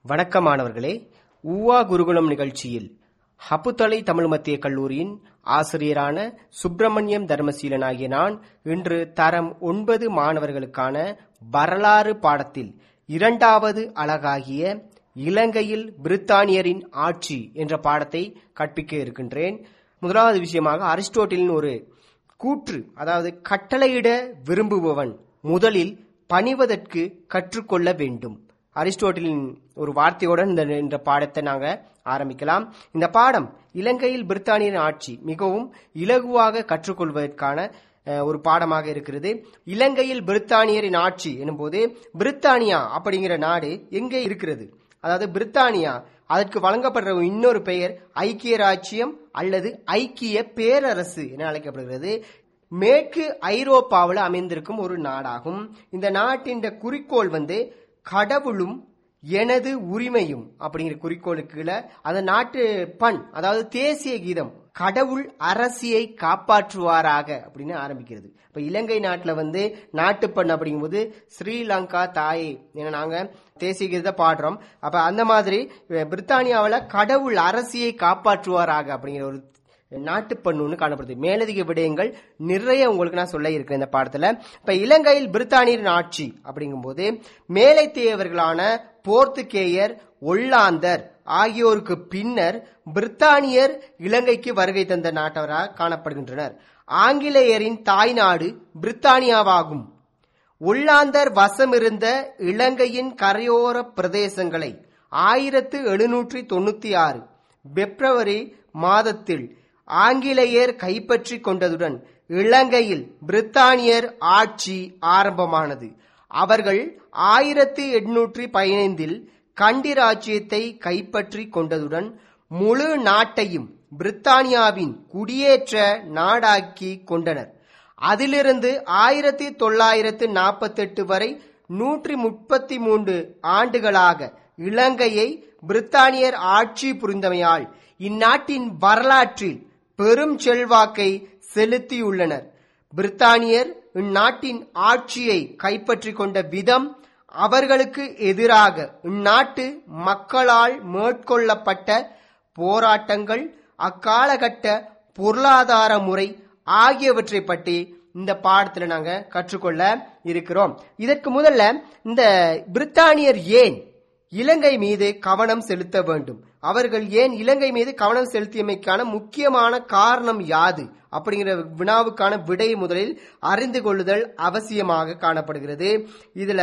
வணக்கம் மாணவர்களே ஊவா குருகுலம் நிகழ்ச்சியில் ஹப்புத்தலை தமிழ் மத்திய கல்லூரியின் ஆசிரியரான சுப்பிரமணியம் தர்மசீலன் ஆகிய நான் இன்று தரம் ஒன்பது மாணவர்களுக்கான வரலாறு பாடத்தில் இரண்டாவது அழகாகிய இலங்கையில் பிரித்தானியரின் ஆட்சி என்ற பாடத்தை கற்பிக்க இருக்கின்றேன் முதலாவது விஷயமாக அரிஸ்டோட்டிலின் ஒரு கூற்று அதாவது கட்டளையிட விரும்புபவன் முதலில் பணிவதற்கு கற்றுக்கொள்ள வேண்டும் அரிஸ்டோட்டிலின் ஒரு வார்த்தையுடன் இந்த இந்த பாடத்தை நாங்க ஆரம்பிக்கலாம் இந்த பாடம் இலங்கையில் பிரித்தானியரின் ஆட்சி மிகவும் இலகுவாக கற்றுக்கொள்வதற்கான அஹ், ஒரு பாடமாக இருக்கிறது இலங்கையில் பிரித்தானியரின் ஆட்சி எனும்போது பிரித்தானியா அப்படிங்கிற நாடு எங்கே இருக்கிறது அதாவது பிரித்தானியா அதற்கு வழங்கப்படுற இன்னொரு பெயர் ஐக்கிய ராச்சியம் அல்லது ஐக்கிய பேரரசு என அழைக்கப்படுகிறது மேற்கு ஐரோப்பாவில் அமைந்திருக்கும் ஒரு நாடாகும் இந்த நாட்டின் குறிக்கோள் வந்து கடவுளும் எனது உரிமையும் அப்படிங்கிற குறிக்கோளுக்கு கீழே அந்த நாட்டு பண் அதாவது தேசிய கீதம் கடவுள் அரசியை காப்பாற்றுவாராக அப்படின்னு ஆரம்பிக்கிறது இப்ப இலங்கை நாட்டுல வந்து நாட்டுப்பண் அப்படிங்கும்போது ஸ்ரீலங்கா தாயே என நாங்க தேசிய கீதத்தை பாடுறோம் அப்ப அந்த மாதிரி அஹ், பிரித்தானியாவுல கடவுள் அரசியை காப்பாற்றுவாராக அப்படிங்கிற ஒரு நாட்டுப்பண் ஒன்று காணப்படுது மேலதிக விடயங்கள் நிறைய உங்களுக்கு நான் சொல்ல இருக்கேன் இந்த பாடத்துல இப்ப இலங்கையில் பிரித்தானியரின் ஆட்சி அப்படிங்கும்போது மேலைத்தேயவர்களான போர்த்துகேயர் ஒல்லாந்தர் ஆகியோருக்கு பின்னர் பிரித்தானியர் இலங்கைக்கு வருகை தந்த நாட்டவராக காணப்படுகின்றனர் ஆங்கிலேயரின் தாய்நாடு பிரித்தானியாவாகும் உள்ளாந்தர் வசமிருந்த இலங்கையின் கரையோர பிரதேசங்களை ஆயிரத்து எழுநூற்றி தொண்ணூத்தி ஆறு பிப்ரவரி மாதத்தில் ஆங்கிலேயர் கைப்பற்றி கொண்டதுடன் இலங்கையில் பிரித்தானியர் ஆட்சி ஆரம்பமானது அவர்கள் ஆயிரத்தி எண்ணூற்றி பதினைந்தில் கண்டி ராஜ்யத்தை கைப்பற்றி கொண்டதுடன் முழு நாட்டையும் பிரித்தானியாவின் குடியேற்ற நாடாக்கி கொண்டனர் அதிலிருந்து ஆயிரத்தி தொள்ளாயிரத்து நாற்பத்தெட்டு வரை நூற்றி முப்பத்தி மூன்று ஆண்டுகளாக இலங்கையை பிரித்தானியர் ஆட்சி புரிந்தமையால் இந்நாட்டின் வரலாற்றில் பெரும் செல்வாக்கை செலுத்தியுள்ளனர் பிரித்தானியர் இந்நாட்டின் ஆட்சியை கைப்பற்றி கொண்ட விதம் அவர்களுக்கு எதிராக இந்நாட்டு மக்களால் மேற்கொள்ளப்பட்ட போராட்டங்கள் அக்காலகட்ட பொருளாதார முறை ஆகியவற்றை பற்றி இந்த பாடத்துல நாங்க கற்றுக்கொள்ள இருக்கிறோம் இதற்கு முதல்ல இந்த பிரித்தானியர் ஏன் இலங்கை மீது கவனம் செலுத்த வேண்டும் அவர்கள் ஏன் இலங்கை மீது கவனம் செலுத்தியமைக்கான முக்கியமான காரணம் யாது அப்படிங்கிற வினாவுக்கான விடை முதலில் அறிந்து கொள்ளுதல் அவசியமாக காணப்படுகிறது இதுல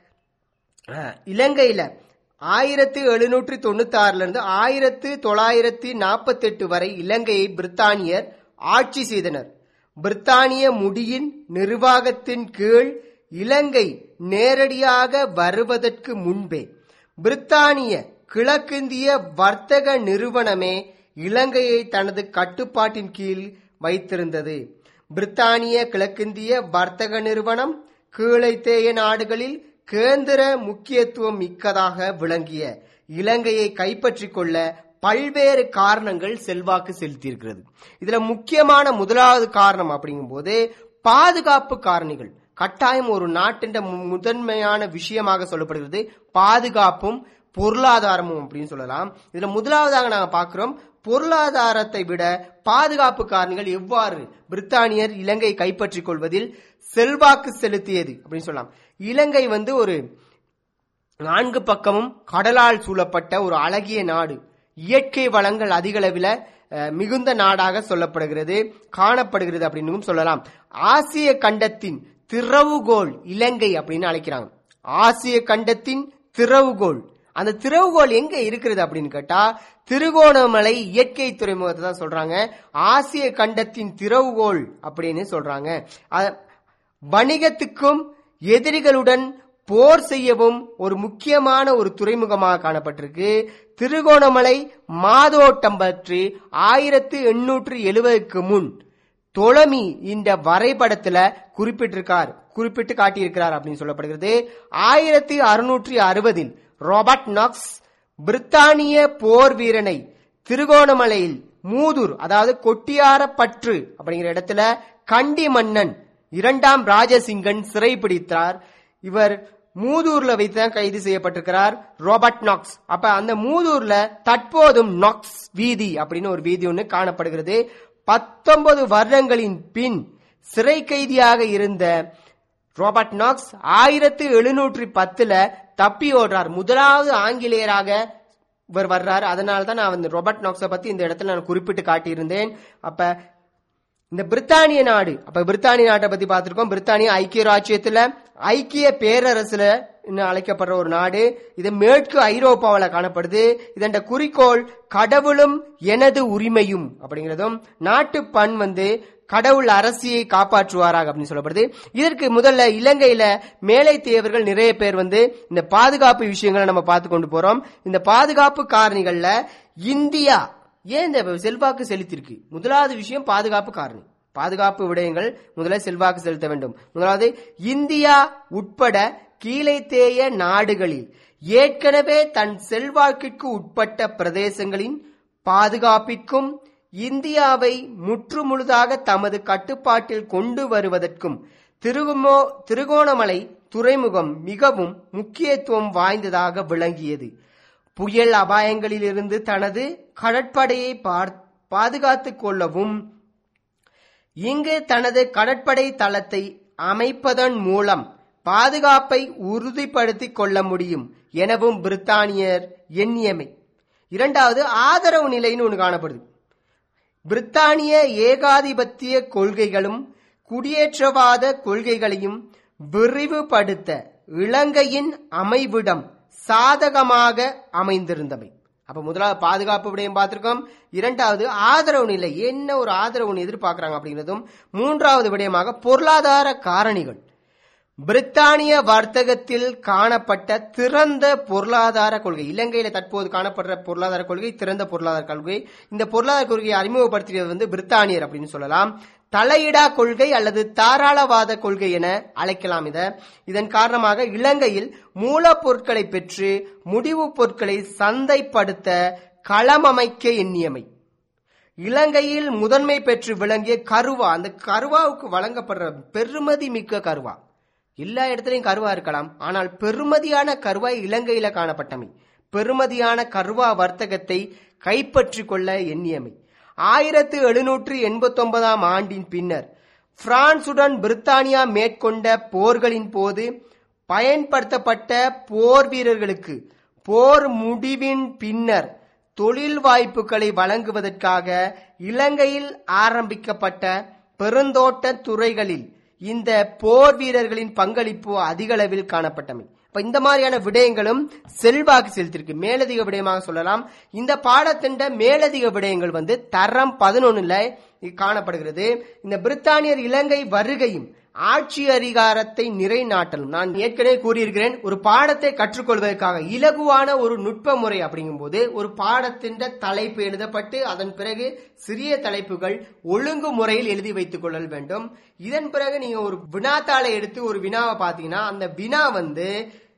அஹ், இலங்கையில ஆயிரத்தி எழுநூற்றி தொண்ணூத்தி ஆறுல இருந்து ஆயிரத்தி தொள்ளாயிரத்தி நாற்பத்தி எட்டு வரை இலங்கையை பிரித்தானியர் ஆட்சி செய்தனர் பிரித்தானிய முடியின் நிர்வாகத்தின் கீழ் இலங்கை நேரடியாக வருவதற்கு முன்பே பிரித்தானிய கிழக்கிந்திய வர்த்தக நிறுவனமே இலங்கையை தனது கட்டுப்பாட்டின் கீழ் வைத்திருந்தது பிரித்தானிய கிழக்கிந்திய வர்த்தக நிறுவனம் கீழைத்தேய நாடுகளில் கேந்திர முக்கியத்துவம் மிக்கதாக விளங்கிய இலங்கையை கைப்பற்றிக் கொள்ள பல்வேறு காரணங்கள் செல்வாக்கு செலுத்தியிருக்கிறது இதுல முக்கியமான முதலாவது காரணம் அப்படிங்கும்போது பாதுகாப்பு காரணிகள் கட்டாயம் ஒரு நாட்டின் மு- முதன்மையான விஷயமாக சொல்லப்படுகிறது பாதுகாப்பும் பொருளாதாரமும் அப்படின்னு சொல்லலாம் இதுல முதலாவதாக நாங்க பார்க்கிறோம் பொருளாதாரத்தை விட பாதுகாப்பு காரணிகள் எவ்வாறு பிரித்தானியர் இலங்கை கைப்பற்றிக் கொள்வதில் செல்வாக்கு செலுத்தியது அப்படின்னு சொல்லலாம் இலங்கை வந்து ஒரு நான்கு பக்கமும் கடலால் சூழப்பட்ட ஒரு அழகிய நாடு இயற்கை வளங்கள் அதிகளவில் அஹ், மிகுந்த நாடாக சொல்லப்படுகிறது காணப்படுகிறது அப்படின்னு சொல்லலாம் ஆசிய கண்டத்தின் திறவுகோல் இலங்கை அப்படின்னு அழைக்கிறாங்க ஆசிய கண்டத்தின் திறவுகோல் அந்த திறவுகோல் எங்க இருக்கிறது அப்படின்னு கேட்டா திருகோணமலை இயற்கை துறைமுகத்தை தான் சொல்றாங்க ஆசிய கண்டத்தின் திறவுகோல் அப்படின்னு சொல்றாங்க அ- வணிகத்துக்கும் எதிரிகளுடன் போர் செய்யவும் ஒரு முக்கியமான ஒரு துறைமுகமாக காணப்பட்டிருக்கு திருகோணமலை மாதோட்டம் பற்றி ஆயிரத்து எண்ணூற்று எழுபதுக்கு முன் தொலமி இந்த வரைபடத்துல குறிப்பிட்டிருக்கார் குறிப்பிட்டு காட்டியிருக்கிறார் அப்படின்னு சொல்லப்படுகிறது ஆயிரத்தி அறுநூற்றி அறுபதில் ராபர்ட் நாக்ஸ் பிரித்தானிய போர் வீரனை திருகோணமலையில் மூதூர் அதாவது கொட்டியாரப்பற்று அப்படிங்கிற இடத்துல கண்டி மன்னன் இரண்டாம் ராஜசிங்கன் சிறைபிடித்தார் இவர் மூதூர்ல வைத்து தான் கைது செய்யப்பட்டிருக்கிறார் ரோபர்ட் நாக்ஸ் அப்ப அந்த மூதூர்ல தற்போதும் நாக்ஸ் வீதி அப்படின்னு ஒரு வீதி ஒன்று காணப்படுகிறது பத்தொன்பது வருடங்களின் பின் சிறை கைதியாக இருந்த ரோபர்ட் நாக்ஸ் ஆயிரத்தி எழுநூற்றி பத்துல தப்பி ஓடுறார் முதலாவது ஆங்கிலேயராக இவர் வர்றாரு அதனால தான் நான் வந்து ரோபர்ட் நாக்ஸை பத்தி இந்த இடத்துல நான் குறிப்பிட்டு காட்டியிருந்தேன் அப்ப இந்த பிரித்தானிய நாடு அப்ப பிரித்தானிய நாட்டை பத்தி பார்த்திருக்கோம் பிரித்தானிய ஐக்கிய ராஜ்யத்துல ஐக்கிய பேரரசுல இன்னும் அழைக்கப்படுற ஒரு நாடு இது மேற்கு ஐரோப்பாவில் காணப்படுது இதன் குறிக்கோள் கடவுளும் எனது உரிமையும் அப்படிங்கிறதும் நாட்டு பண் வந்து கடவுள் அரசியை காப்பாற்றுவாராக அப்படின்னு சொல்லப்படுது இதற்கு முதல்ல இலங்கையில மேலை தேவர்கள் நிறைய பேர் வந்து இந்த பாதுகாப்பு விஷயங்களை நம்ம பார்த்து கொண்டு போறோம் இந்த பாதுகாப்பு காரணிகள்ல இந்தியா ஏன் இந்த செல்வாக்கு செலுத்திருக்கு முதலாவது விஷயம் பாதுகாப்பு காரணி பாதுகாப்பு விடயங்கள் முதல்ல செல்வாக்கு செலுத்த வேண்டும் முதலாவது இந்தியா உட்பட கீழைத்தேய நாடுகளில் ஏற்கனவே தன் செல்வாக்கிற்கு உட்பட்ட பிரதேசங்களின் பாதுகாப்பிற்கும் இந்தியாவை முற்றுமுழுதாக தமது கட்டுப்பாட்டில் கொண்டு வருவதற்கும் திருகுமோ திருகோணமலை துறைமுகம் மிகவும் முக்கியத்துவம் வாய்ந்ததாக விளங்கியது புயல் அபாயங்களிலிருந்து தனது கடற்படையை பாதுகாத்துக் கொள்ளவும் இங்கு தனது கடற்படை தளத்தை அமைப்பதன் மூலம் பாதுகாப்பை உறுதிப்படுத்திக் கொள்ள முடியும் எனவும் பிரித்தானியர் எண்ணியமை இரண்டாவது ஆதரவு நிலைன்னு ஒன்று காணப்படுது பிரித்தானிய ஏகாதிபத்திய கொள்கைகளும் குடியேற்றவாத கொள்கைகளையும் விரிவுபடுத்த இலங்கையின் அமைவிடம் சாதகமாக அமைந்திருந்தவை அப்ப முதலாவது பாதுகாப்பு விடயம் பார்த்திருக்கோம் இரண்டாவது ஆதரவு நிலை என்ன ஒரு ஆதரவு எதிர்பார்க்கிறாங்க அப்படிங்கிறதும் மூன்றாவது விடயமாக பொருளாதார காரணிகள் பிரித்தானிய வர்த்தகத்தில் காணப்பட்ட திறந்த பொருளாதார கொள்கை இலங்கையில தற்போது காணப்படுற பொருளாதார கொள்கை திறந்த பொருளாதார கொள்கை இந்த பொருளாதார கொள்கையை அறிமுகப்படுத்தியது வந்து பிரித்தானியர் அப்படின்னு சொல்லலாம் தலையிடா கொள்கை அல்லது தாராளவாத கொள்கை என அழைக்கலாம் இத இதன் காரணமாக இலங்கையில் மூலப்பொருட்களை பெற்று முடிவுப் பொருட்களை சந்தைப்படுத்த களமமைக்க எண்ணியமை இலங்கையில் முதன்மை பெற்று விளங்கிய கருவா அந்த கருவாவுக்கு வழங்கப்படுற பெருமதி மிக்க கருவா எல்லா இடத்துலையும் கருவா இருக்கலாம் ஆனால் பெருமதியான கருவாய் இலங்கையில காணப்பட்டமை பெருமதியான கருவா வர்த்தகத்தை கைப்பற்றிக் கொள்ள எண்ணியமை ஆயிரத்து எழுநூற்று எண்பத்தி ஒன்பதாம் ஆண்டின் பின்னர் பிரான்சுடன் பிரித்தானியா மேற்கொண்ட போர்களின் போது பயன்படுத்தப்பட்ட போர் வீரர்களுக்கு போர் முடிவின் பின்னர் தொழில் வாய்ப்புகளை வழங்குவதற்காக இலங்கையில் ஆரம்பிக்கப்பட்ட பெருந்தோட்ட துறைகளில் இந்த போர் வீரர்களின் பங்களிப்பு அதிக அளவில் காணப்பட்டமை இப்ப இந்த மாதிரியான விடயங்களும் செல்வாக்கு செலுத்திருக்கு மேலதிக விடயமாக சொல்லலாம் இந்த பாடத்தின் மேலதிக விடயங்கள் வந்து தரம் பதினொன்னுல காணப்படுகிறது இந்த பிரித்தானியர் இலங்கை வருகையும் ஆட்சி அதிகாரத்தை நிறைநாட்டலும் நான் ஏற்கனவே கூறியிருக்கிறேன் ஒரு பாடத்தை கற்றுக்கொள்வதற்காக இலகுவான ஒரு நுட்ப முறை அப்படிங்கும் போது ஒரு பாடத்தின் தலைப்பு எழுதப்பட்டு அதன் பிறகு சிறிய தலைப்புகள் ஒழுங்கு முறையில் எழுதி வைத்துக் கொள்ள வேண்டும் இதன் பிறகு நீங்க ஒரு வினாத்தாளை எடுத்து ஒரு வினாவை பார்த்தீங்கன்னா அந்த வினா வந்து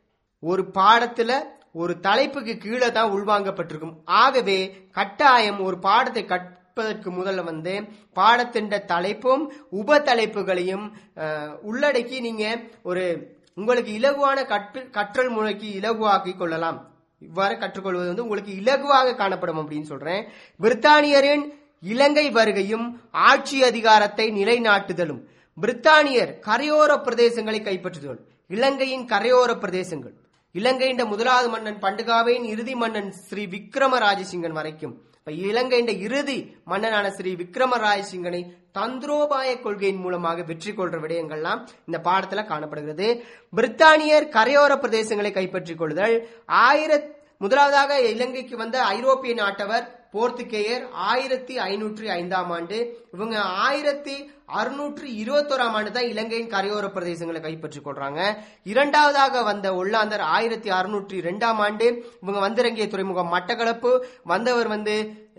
ஒரு பாடத்துல ஒரு தலைப்புக்கு கீழே தான் உள்வாங்கப்பட்டிருக்கும் ஆகவே கட்டாயம் ஒரு பாடத்தை கற்பதற்கு முதல்ல வந்து பாடத்தின் தலைப்பும் உப தலைப்புகளையும் உள்ளடக்கி நீங்க ஒரு உங்களுக்கு இலகுவான கற்று கற்றல் முறைக்கு இலகுவாக்கி கொள்ளலாம் இவ்வாறு கற்றுக்கொள்வது வந்து உங்களுக்கு இலகுவாக காணப்படும் அப்படின்னு சொல்றேன் பிரித்தானியரின் இலங்கை வருகையும் ஆட்சி அதிகாரத்தை நிலைநாட்டுதலும் பிரித்தானியர் கரையோர பிரதேசங்களை கைப்பற்றுதல் இலங்கையின் கரையோர பிரதேசங்கள் இலங்கையின் முதலாவது மன்னன் பண்டுகாவின் இறுதி மன்னன் ஸ்ரீ விக்ரம ராஜசிங்கன் வரைக்கும் இப்ப இலங்கையின் இறுதி மன்னனான ஸ்ரீ விக்ரம ராஜசிங்கனை தந்திரோபாய கொள்கையின் மூலமாக வெற்றி கொள்ற விடயங்கள்லாம் இந்த பாடத்துல காணப்படுகிறது பிரித்தானியர் கரையோர பிரதேசங்களை கைப்பற்றிக் கொள்ளுதல் ஆயிரத்தி முதலாவதாக இலங்கைக்கு வந்த ஐரோப்பிய நாட்டவர் போர்த்துகேயர் ஆயிரத்தி ஐநூற்றி ஐந்தாம் ஆண்டு இவங்க ஆயிரத்தி அறுநூற்றி இருபத்தோராம் ஆண்டு தான் இலங்கையின் கரையோர பிரதேசங்களை கைப்பற்றிக் கொள்றாங்க இரண்டாவதாக வந்த ஒல்லாந்தர் ஆயிரத்தி அறுநூற்றி இரண்டாம் ஆண்டு இவங்க வந்திறங்கிய துறைமுகம் மட்டக்களப்பு வந்தவர் வந்து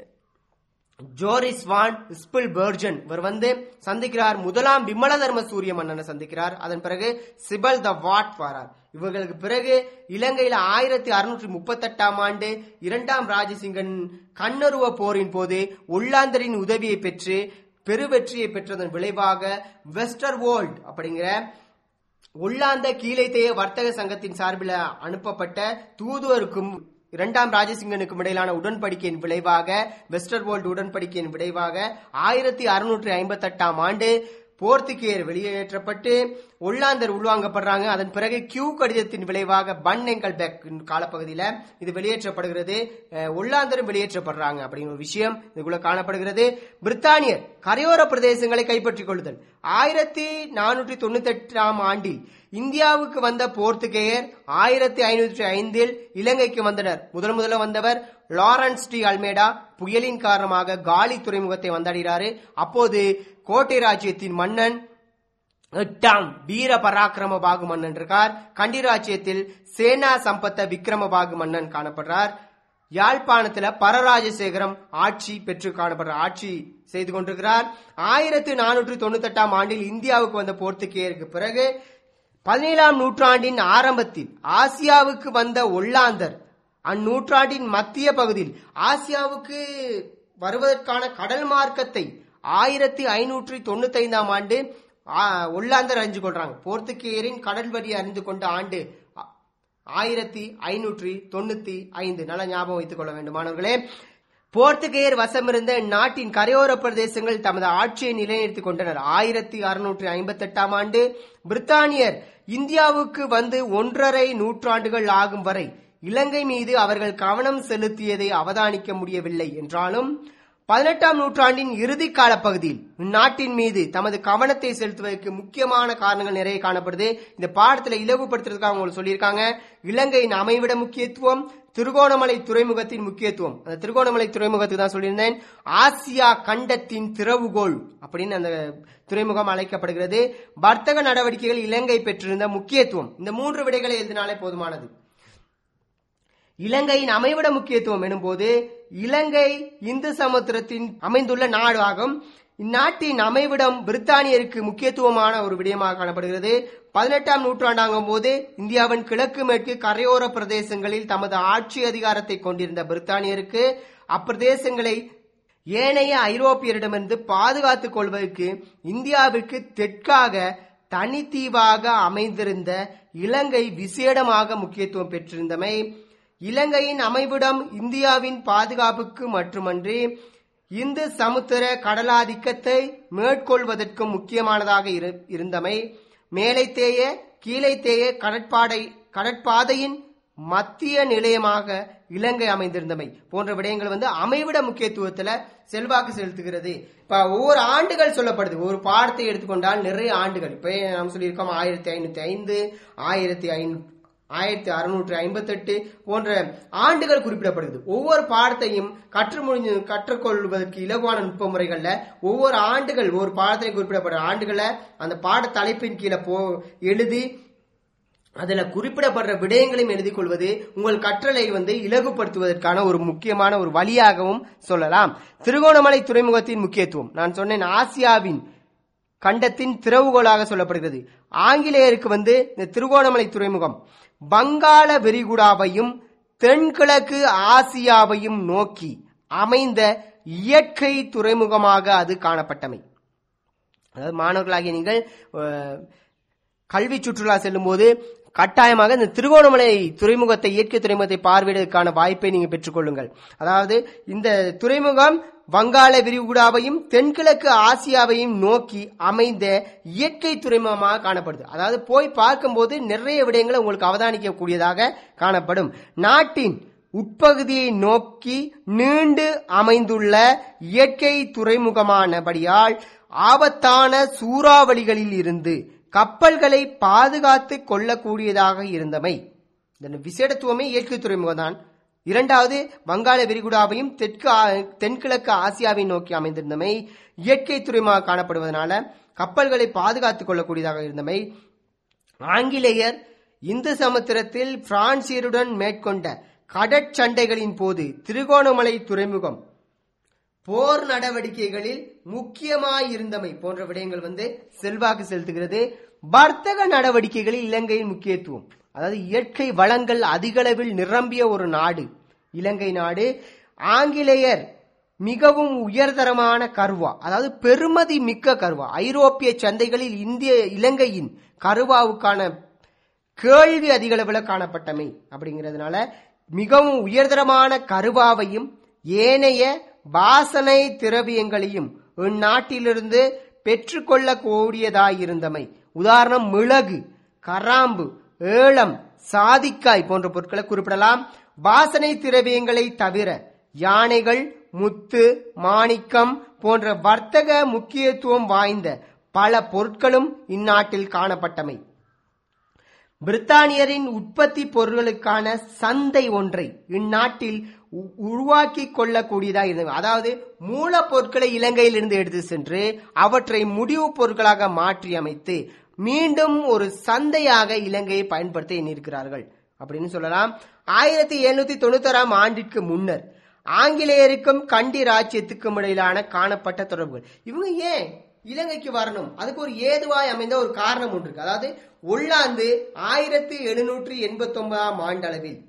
ஜோரிஸ் வான் ஸ்பில் பெர்ஜன் இவர் வந்து சந்திக்கிறார் முதலாம் விமல தர்ம சூரிய மன்னனை சந்திக்கிறார் அதன் பிறகு சிபல் த வாட் வாரார் இவர்களுக்கு பிறகு இலங்கையில ஆயிரத்தி அறுநூற்றி முப்பத்தெட்டாம் ஆண்டு இரண்டாம் ராஜசிங்கன் கண்ணருவ போரின் போது ஒல்லாந்தரின் உதவியை பெற்று பெருவெற்றியை பெற்றதன் விளைவாக வெஸ்டர் வேர்ல்ட் அப்படிங்கிற ஒல்லாந்த கீழைத்தேய வர்த்தக சங்கத்தின் சார்பில் அனுப்பப்பட்ட தூதுவருக்கும் இரண்டாம் ராஜசிங்கனுக்கும் இடையிலான உடன்படிக்கையின் விளைவாக வெஸ்டர்வோல்டு உடன்படிக்கையின் விளைவாக ஆயிரத்தி அறுநூற்றி ஐம்பத்தி எட்டாம் ஆண்டு போர்த்துகேயர் வெளியேற்றப்பட்டு ஒல்லாந்தர் உள்வாங்கப்படுறாங்க அதன் பிறகு கியூ கடிதத்தின் விளைவாக பன் எங்கல் பேக் காலப்பகுதியில இது வெளியேற்றப்படுகிறது அஹ், ஒல்லாந்தரும் வெளியேற்றப்படுறாங்க அப்படிங்கிற ஒரு விஷயம் இதுக்குள்ள காணப்படுகிறது பிரித்தானியர் கரையோர பிரதேசங்களை கைப்பற்றிக் கொள்ளுதல் ஆயிரத்தி நானூற்றி தொண்ணூத்தி எட்டாம் ஆண்டில் இந்தியாவுக்கு வந்த போர்த்துகேயர் ஆயிரத்தி ஐநூற்றி ஐந்தில் இலங்கைக்கு வந்தனர் முதல் முதல்ல வந்தவர் லாரன்ஸ் டி அல்மேடா புயலின் காரணமாக காலி துறைமுகத்தை வந்தாடுகிறாரு அப்போது கோட்டை ராஜ்யத்தின் மன்னன் எட்டாம் வீர பராக்கிரம பாகு மன்னன் இருக்கார் கண்டி ராஜ்யத்தில் சேனா சம்பத்த விக்ரமபாகு மன்னன் காணப்படுறார் யாழ்ப்பாணத்துல பரராஜசேகரம் ஆட்சி பெற்று காணப்படுற ஆட்சி செய்து கொண்டிருக்கிறார் ஆயிரத்தி நானூற்றி தொண்ணூத்தி எட்டாம் ஆண்டில் இந்தியாவுக்கு வந்த போர்த்துகேயருக்கு பிறகு பதினேழாம் நூற்றாண்டின் ஆரம்பத்தில் ஆசியாவுக்கு வந்த ஒல்லாந்தர் அந்நூற்றாண்டின் மத்திய பகுதியில் ஆசியாவுக்கு வருவதற்கான கடல் மார்க்கத்தை ஆயிரத்தி ஐநூற்றி தொண்ணூத்தி ஐந்தாம் ஆண்டு ஆ, ஒல்லாந்தர் அறிஞ்சு கொள்றாங்க போர்த்துகேயரின் கடல் வரி அறிந்து கொண்ட ஆண்டு ஆ- ஆயிரத்தி ஐநூற்றி தொண்ணூத்தி ஐந்து நல்ல ஞாபகம் வைத்துக் கொள்ள வேண்டும் மாணவர்களே போர்த்துகேயர் வசமிருந்த நாட்டின் கரையோர பிரதேசங்கள் தமது ஆட்சியை நிலைநிறுத்திக் கொண்டனர் ஆயிரத்தி அறுநூற்றி ஐம்பத்தி எட்டாம் ஆண்டு பிரித்தானியர் இந்தியாவுக்கு வந்து ஒன்றரை நூற்றாண்டுகள் ஆகும் வரை இலங்கை மீது அவர்கள் கவனம் செலுத்தியதை அவதானிக்க முடியவில்லை என்றாலும் பதினெட்டாம் நூற்றாண்டின் இறுதி கால பகுதியில் இந்நாட்டின் மீது தமது கவனத்தை செலுத்துவதற்கு முக்கியமான காரணங்கள் நிறைய காணப்படுது இந்த பாடத்துல இலகுபடுத்துறதுக்காக உங்களுக்கு சொல்லியிருக்காங்க இலங்கையின் அமைவிட முக்கியத்துவம் திருகோணமலை துறைமுகத்தின் முக்கியத்துவம் அந்த திருகோணமலை துறைமுகத்துக்கு தான் சொல்லியிருந்தேன் ஆசியா கண்டத்தின் திறவுகோல் அப்படின்னு அந்த துறைமுகம் அழைக்கப்படுகிறது வர்த்தக நடவடிக்கைகள் இலங்கை பெற்றிருந்த முக்கியத்துவம் இந்த மூன்று விடைகளை எழுதினாலே போதுமானது இலங்கையின் அமைவிட முக்கியத்துவம் எனும்போது இலங்கை இந்து சமுத்திரத்தின் அமைந்துள்ள நாடு ஆகும் இந்நாட்டின் அமைவிடம் பிரித்தானியருக்கு முக்கியத்துவமான ஒரு விடயமாக காணப்படுகிறது பதினெட்டாம் நூற்றாண்டாகும் போது இந்தியாவின் கிழக்கு மேற்கு கரையோர பிரதேசங்களில் தமது ஆட்சி அதிகாரத்தை கொண்டிருந்த பிரித்தானியருக்கு அப்பிரதேசங்களை ஏனைய ஐரோப்பியரிடமிருந்து பாதுகாத்துக் கொள்வதற்கு இந்தியாவிற்கு தெற்காக தனித்தீவாக அமைந்திருந்த இலங்கை விசேடமாக முக்கியத்துவம் பெற்றிருந்தமை இலங்கையின் அமைவிடம் இந்தியாவின் பாதுகாப்புக்கு மட்டுமன்றி இந்து சமுத்திர கடலாதிக்கத்தை மேற்கொள்வதற்கும் முக்கியமானதாக இரு- இருந்தமை மேலைத்தேய கீழைத்தேய கடற்பாடை கடற்பாதையின் மத்திய நிலையமாக இலங்கை அமைந்திருந்தமை போன்ற விடயங்கள் வந்து அமைவிட முக்கியத்துவத்துல செல்வாக்கு செலுத்துகிறது இப்ப ஒவ்வொரு ஆண்டுகள் சொல்லப்படுது ஒரு பாடத்தை எடுத்துக்கொண்டால் நிறைய ஆண்டுகள் இப்ப நாம் சொல்லியிருக்கோம் ஆயிரத்தி ஐநூத்தி ஐந்து ஆயிரத்தி ஐநூ ஆயிரத்தி அறுநூற்றி ஐம்பத்தெட்டு போன்ற ஆண்டுகள் குறிப்பிடப்படுகிறது ஒவ்வொரு பாடத்தையும் கற்று முடிஞ்சு கற்றுக்கொள்வதற்கு இலகுவான நுட்ப முறைகள்ல ஒவ்வொரு ஆண்டுகள் ஒரு பாடத்தை குறிப்பிடப்படுற ஆண்டுகளை அந்த பாட தலைப்பின் கீழே போ எழுதி அதுல குறிப்பிடப்படுற விடயங்களையும் எழுதி கொள்வது உங்கள் கற்றலை வந்து இலகுபடுத்துவதற்கான ஒரு முக்கியமான ஒரு வழியாகவும் சொல்லலாம் திருகோணமலை துறைமுகத்தின் முக்கியத்துவம் நான் சொன்னேன் ஆசியாவின் கண்டத்தின் திறவுகோலாக சொல்லப்படுகிறது ஆங்கிலேயருக்கு வந்து இந்த திருகோணமலை துறைமுகம் வங்காள விரிகுடாவையும் தென்கிழக்கு ஆசியாவையும் நோக்கி அமைந்த இயற்கை துறைமுகமாக அது காணப்பட்டமை அதாவது மாணவர்களாகிய நீங்கள் அஹ், கல்வி சுற்றுலா செல்லும் போது கட்டாயமாக இந்த திருகோணமலை துறைமுகத்தை இயற்கை துறைமுகத்தை பார்வையிடுவதற்கான வாய்ப்பை நீங்க பெற்றுக்கொள்ளுங்கள் அதாவது இந்த துறைமுகம் வங்காள விரிகுடாவையும் தென்கிழக்கு ஆசியாவையும் நோக்கி அமைந்த இயற்கை துறைமுகமாக காணப்படுது அதாவது போய் பார்க்கும்போது நிறைய விடயங்களை உங்களுக்கு அவதானிக்க கூடியதாக காணப்படும் நாட்டின் உட்பகுதியை நோக்கி நீண்டு அமைந்துள்ள இயற்கை துறைமுகமானபடியால் ஆபத்தான சூறாவளிகளில் இருந்து கப்பல்களை பாதுகாத்து கொள்ளக்கூடியதாக இருந்தமை இதன் விசேடத்துவமே இயற்கை துறைமுகம் தான் இரண்டாவது வங்காள விரிகுடாவையும் தெற்கு ஆ- தென்கிழக்கு ஆசியாவை நோக்கி அமைந்திருந்தமை இயற்கை துறைமுகம் காணப்படுவதனால கப்பல்களை பாதுகாத்துக் கொள்ளக்கூடியதாக இருந்தமை ஆங்கிலேயர் இந்து சமுத்திரத்தில் பிரான்சியருடன் மேற்கொண்ட கடற்சண்டைகளின் போது திருகோணமலை துறைமுகம் போர் நடவடிக்கைகளில் முக்கியமாயிருந்தமை போன்ற விடயங்கள் வந்து செல்வாக்கு செலுத்துகிறது வர்த்தக நடவடிக்கைகளில் இலங்கையின் முக்கியத்துவம் அதாவது இயற்கை வளங்கள் அதிகளவில் நிரம்பிய ஒரு நாடு இலங்கை நாடு ஆங்கிலேயர் மிகவும் உயர்தரமான கருவா அதாவது பெருமதி மிக்க கருவா ஐரோப்பிய சந்தைகளில் இந்திய இலங்கையின் கருவாவுக்கான கேள்வி அதிக அளவில் காணப்பட்டமை அப்படிங்கிறதுனால மிகவும் உயர்தரமான கருவாவையும் ஏனைய வாசனை திரவியங்களையும் இந்நாட்டிலிருந்து பெற்றுக்கொள்ளக்கூடியதாயிருந்தமை உதாரணம் மிளகு கராம்பு ஏலம் சாதிக்காய் போன்ற பொருட்களை குறிப்பிடலாம் வாசனை திரவியங்களை தவிர யானைகள் முத்து மாணிக்கம் போன்ற வர்த்தக முக்கியத்துவம் வாய்ந்த பல பொருட்களும் இந்நாட்டில் காணப்பட்டமை பிரித்தானியரின் உற்பத்தி பொருட்களுக்கான சந்தை ஒன்றை இந்நாட்டில் உ- உருவாக்கிக் கொள்ளக்கூடியதாக இருந்தது அதாவது மூலப்பொருட்களை இலங்கையிலிருந்து எடுத்து சென்று அவற்றை முடிவுப் பொருட்களாக மாற்றி அமைத்து மீண்டும் ஒரு சந்தையாக இலங்கையை பயன்படுத்த எண்ணியிருக்கிறார்கள் அப்படின்னு சொல்லலாம் ஆயிரத்தி எழுநூத்தி தொண்ணூத்தாறாம் ஆண்டிற்கு முன்னர் ஆங்கிலேயருக்கும் கண்டி ராஜ்யத்துக்கும் இடையிலான காணப்பட்ட தொடர்புகள் இவங்க ஏன் இலங்கைக்கு வரணும் அதுக்கு ஒரு ஏதுவாய் அமைந்த ஒரு காரணம் ஒன்று இருக்கு அதாவது ஒல்லாந்து ஆயிரத்தி எழுநூற்றி எண்பத்தி ஒன்பதாம் ஆண்டளவில்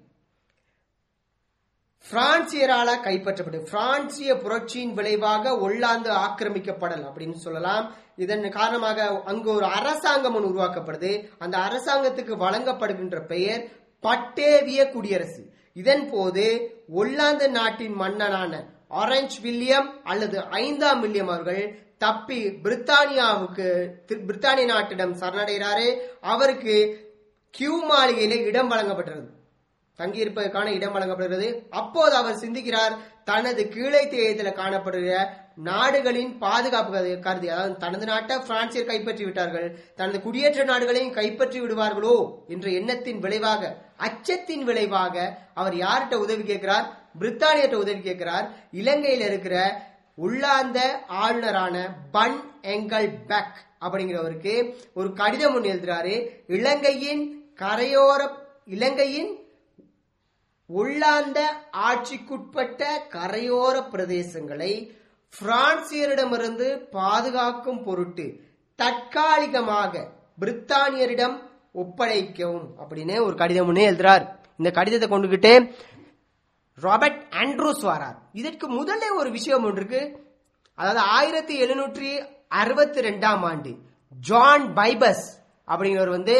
பிரான்சியரால கைப்பற்றப்பட்டு பிரான்சிய புரட்சியின் விளைவாக ஒல்லாந்து ஆக்கிரமிக்கப்படல் அப்படின்னு சொல்லலாம் இதன் காரணமாக அங்கு ஒரு அரசாங்கம் ஒன்று உருவாக்கப்படுது அந்த அரசாங்கத்துக்கு வழங்கப்படுகின்ற பெயர் பட்டேவிய குடியரசு இதன் போது ஒல்லாந்து நாட்டின் மன்னனான ஆரஞ்ச் வில்லியம் அல்லது ஐந்தாம் வில்லியம் அவர்கள் தப்பி பிரித்தானியாவுக்கு தி- பிரித்தானிய நாட்டிடம் சரணடைகிறாரு அவருக்கு கியூ மாளிகையில இடம் வழங்கப்பட்டிருந்தது தங்கியிருப்பதற்கான இடம் வழங்கப்படுகிறது அப்போது அவர் சிந்திக்கிறார் தனது கீழே தேயத்தில் காணப்படுகிற நாடுகளின் பாதுகாப்பு கருதி- கருதி அதாவது தனது நாட்டை பிரான்சியர் கைப்பற்றி விட்டார்கள் தனது குடியேற்ற நாடுகளையும் கைப்பற்றி விடுவார்களோ என்ற எண்ணத்தின் விளைவாக அச்சத்தின் விளைவாக அவர் யார்கிட்ட உதவி கேட்கிறார் பிரித்தானியர்கிட்ட உதவி கேட்கிறார் இலங்கையில் இருக்கிற உள்ளாந்த ஆளுநரான பன் எங்கல் பெக் அப்படிங்கிறவருக்கு ஒரு கடிதம் ஒன்று எழுதுறாரு இலங்கையின் கரையோர இலங்கையின் உள்ளாந்த ஆட்சிக்குட்பட்ட கரையோர பிரதேசங்களை பிரான்சியரிடமிருந்து பாதுகாக்கும் பொருட்டு தற்காலிகமாக பிரித்தானியரிடம் ஒப்படைக்கவும் அப்படின்னு ஒரு கடிதம் ஒண்ணு எழுதுறார் இந்த கடிதத்தை கொண்டுகிட்டு ராபர்ட் ஆண்ட்ரூஸ் வரார் இதற்கு முதல்ல ஒரு விஷயம் ஒன்று இருக்கு அதாவது ஆயிரத்தி எழுநூற்றி அறுபத்தி ரெண்டாம் ஆண்டு ஜான் பைபஸ் அப்படிங்கிறவர் வந்து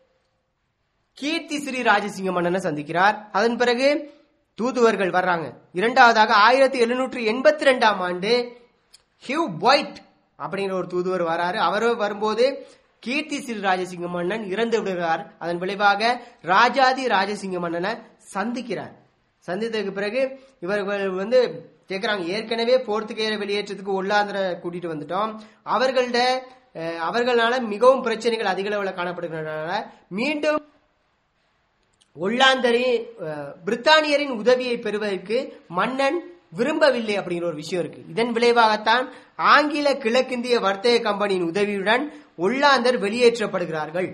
கீர்த்தி ஸ்ரீ ராஜசிங்க மன்னனை சந்திக்கிறார் அதன் பிறகு தூதுவர்கள் வர்றாங்க இரண்டாவதாக ஆயிரத்தி எழுநூற்றி எண்பத்தி ரெண்டாம் ஆண்டு ஹியூ பாய்ட் அப்படிங்கிற ஒரு தூதுவர் வராரு அவரும் வரும்போது கீர்த்தி ஸ்ரீ ராஜசிங்க மன்னன் இறந்து விடுகிறார் அதன் விளைவாக ராஜாதி ராஜசிங்க மன்னனை சந்திக்கிறார் சந்தித்ததுக்கு பிறகு இவர்கள் வந்து கேக்குறாங்க ஏற்கனவே போர்த்துகேயரை வெளியேற்றத்துக்கு உள்ளாந்திர கூட்டிட்டு வந்துட்டோம் அவர்கள்ட அஹ், அவர்களால மிகவும் பிரச்சனைகள் அதிக அளவில் காணப்படுகிறதுனால மீண்டும் ஒல்லாந்தரி அஹ், பிரித்தானியரின் உதவியை பெறுவதற்கு மன்னன் விரும்பவில்லை அப்படிங்கிற ஒரு விஷயம் இருக்கு இதன் விளைவாகத்தான் ஆங்கில கிழக்கிந்திய வர்த்தக கம்பெனியின் உதவியுடன் ஒல்லாந்தர் வெளியேற்றப்படுகிறார்கள்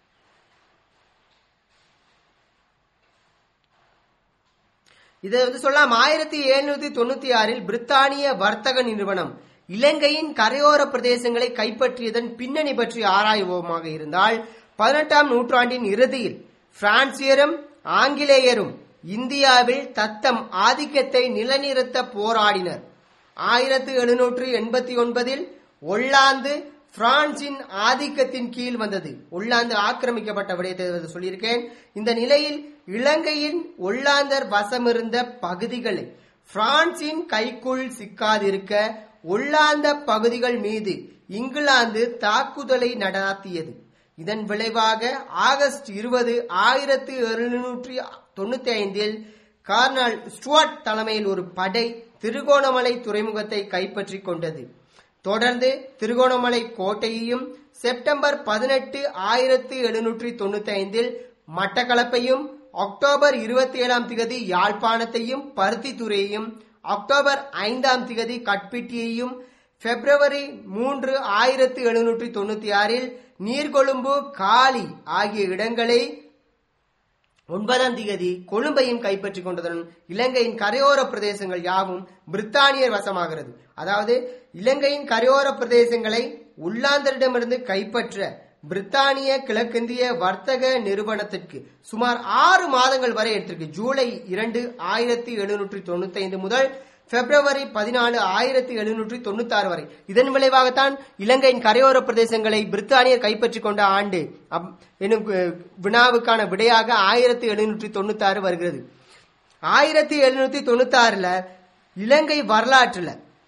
இதை வந்து சொல்லலாம் ஆயிரத்தி எழுநூத்தி தொண்ணூத்தி ஆறில் பிரித்தானிய வர்த்தக நிறுவனம் இலங்கையின் கரையோர பிரதேசங்களை கைப்பற்றியதன் பின்னணி பற்றி ஆராய்வோமாக இருந்தால் பதினெட்டாம் நூற்றாண்டின் இறுதியில் பிரான்சியரும் ஆங்கிலேயரும் இந்தியாவில் தத்தம் ஆதிக்கத்தை நிலைநிறுத்த போராடினர் ஆயிரத்தி எழுநூற்று எண்பத்தி ஒன்பதில் ஒல்லாந்து பிரான்சின் ஆதிக்கத்தின் கீழ் வந்தது ஒல்லாந்து ஆக்கிரமிக்கப்பட்ட விடயத்தை சொல்லியிருக்கேன் இந்த நிலையில் இலங்கையின் ஒல்லாந்தர் வசமிருந்த பகுதிகளை பிரான்சின் கைக்குள் சிக்காதிருக்க ஒல்லாந்த பகுதிகள் மீது இங்கிலாந்து தாக்குதலை நடாத்தியது இதன் விளைவாக ஆகஸ்ட் இருபது ஆயிரத்தி எழுநூற்றி தொண்ணூத்தி ஐந்தில் கார்னால் ஸ்டுவர்ட் தலைமையில் ஒரு படை திருகோணமலை துறைமுகத்தை கைப்பற்றிக் கொண்டது தொடர்ந்து திருகோணமலை கோட்டையையும் செப்டம்பர் பதினெட்டு ஆயிரத்தி எழுநூற்றி தொண்ணூத்தி ஐந்தில் மட்டக்களப்பையும் அக்டோபர் இருபத்தி ஏழாம் திகதி யாழ்ப்பாணத்தையும் பருத்தித்துறையையும் அக்டோபர் ஐந்தாம் திகதி கட்பிட்டியையும் பிப்ரவரி மூன்று ஆயிரத்தி எழுநூற்றி தொண்ணூத்தி ஆறில் நீர்கொழும்பு காலி ஆகிய இடங்களை ஒன்பதாம் திகதி கொழும்பையும் கைப்பற்றிக் கொண்டதுடன் இலங்கையின் கரையோர பிரதேசங்கள் யாவும் பிரித்தானியர் வசமாகிறது அதாவது இலங்கையின் கரையோர பிரதேசங்களை உள்ளாந்தரிடமிருந்து கைப்பற்ற பிரித்தானிய கிழக்கிந்திய வர்த்தக நிறுவனத்திற்கு சுமார் ஆறு மாதங்கள் வரை எடுத்திருக்கு ஜூலை இரண்டு ஆயிரத்தி எழுநூற்றி தொண்ணூத்தி ஐந்து முதல் பிப்ரவரி பதினாலு ஆயிரத்தி எழுநூற்றி தொண்ணூத்தி ஆறு வரை இதன் விளைவாகத்தான் இலங்கையின் கரையோர பிரதேசங்களை பிரித்தானியர் கைப்பற்றிக் கொண்ட ஆண்டு அப்- எனும் அஹ், வினாவுக்கான விடையாக ஆயிரத்தி எழுநூற்றி தொண்ணூத்தி ஆறு வருகிறது ஆயிரத்தி எழுநூத்தி தொண்ணூத்தி ஆறுல இலங்கை வரலாற்றுல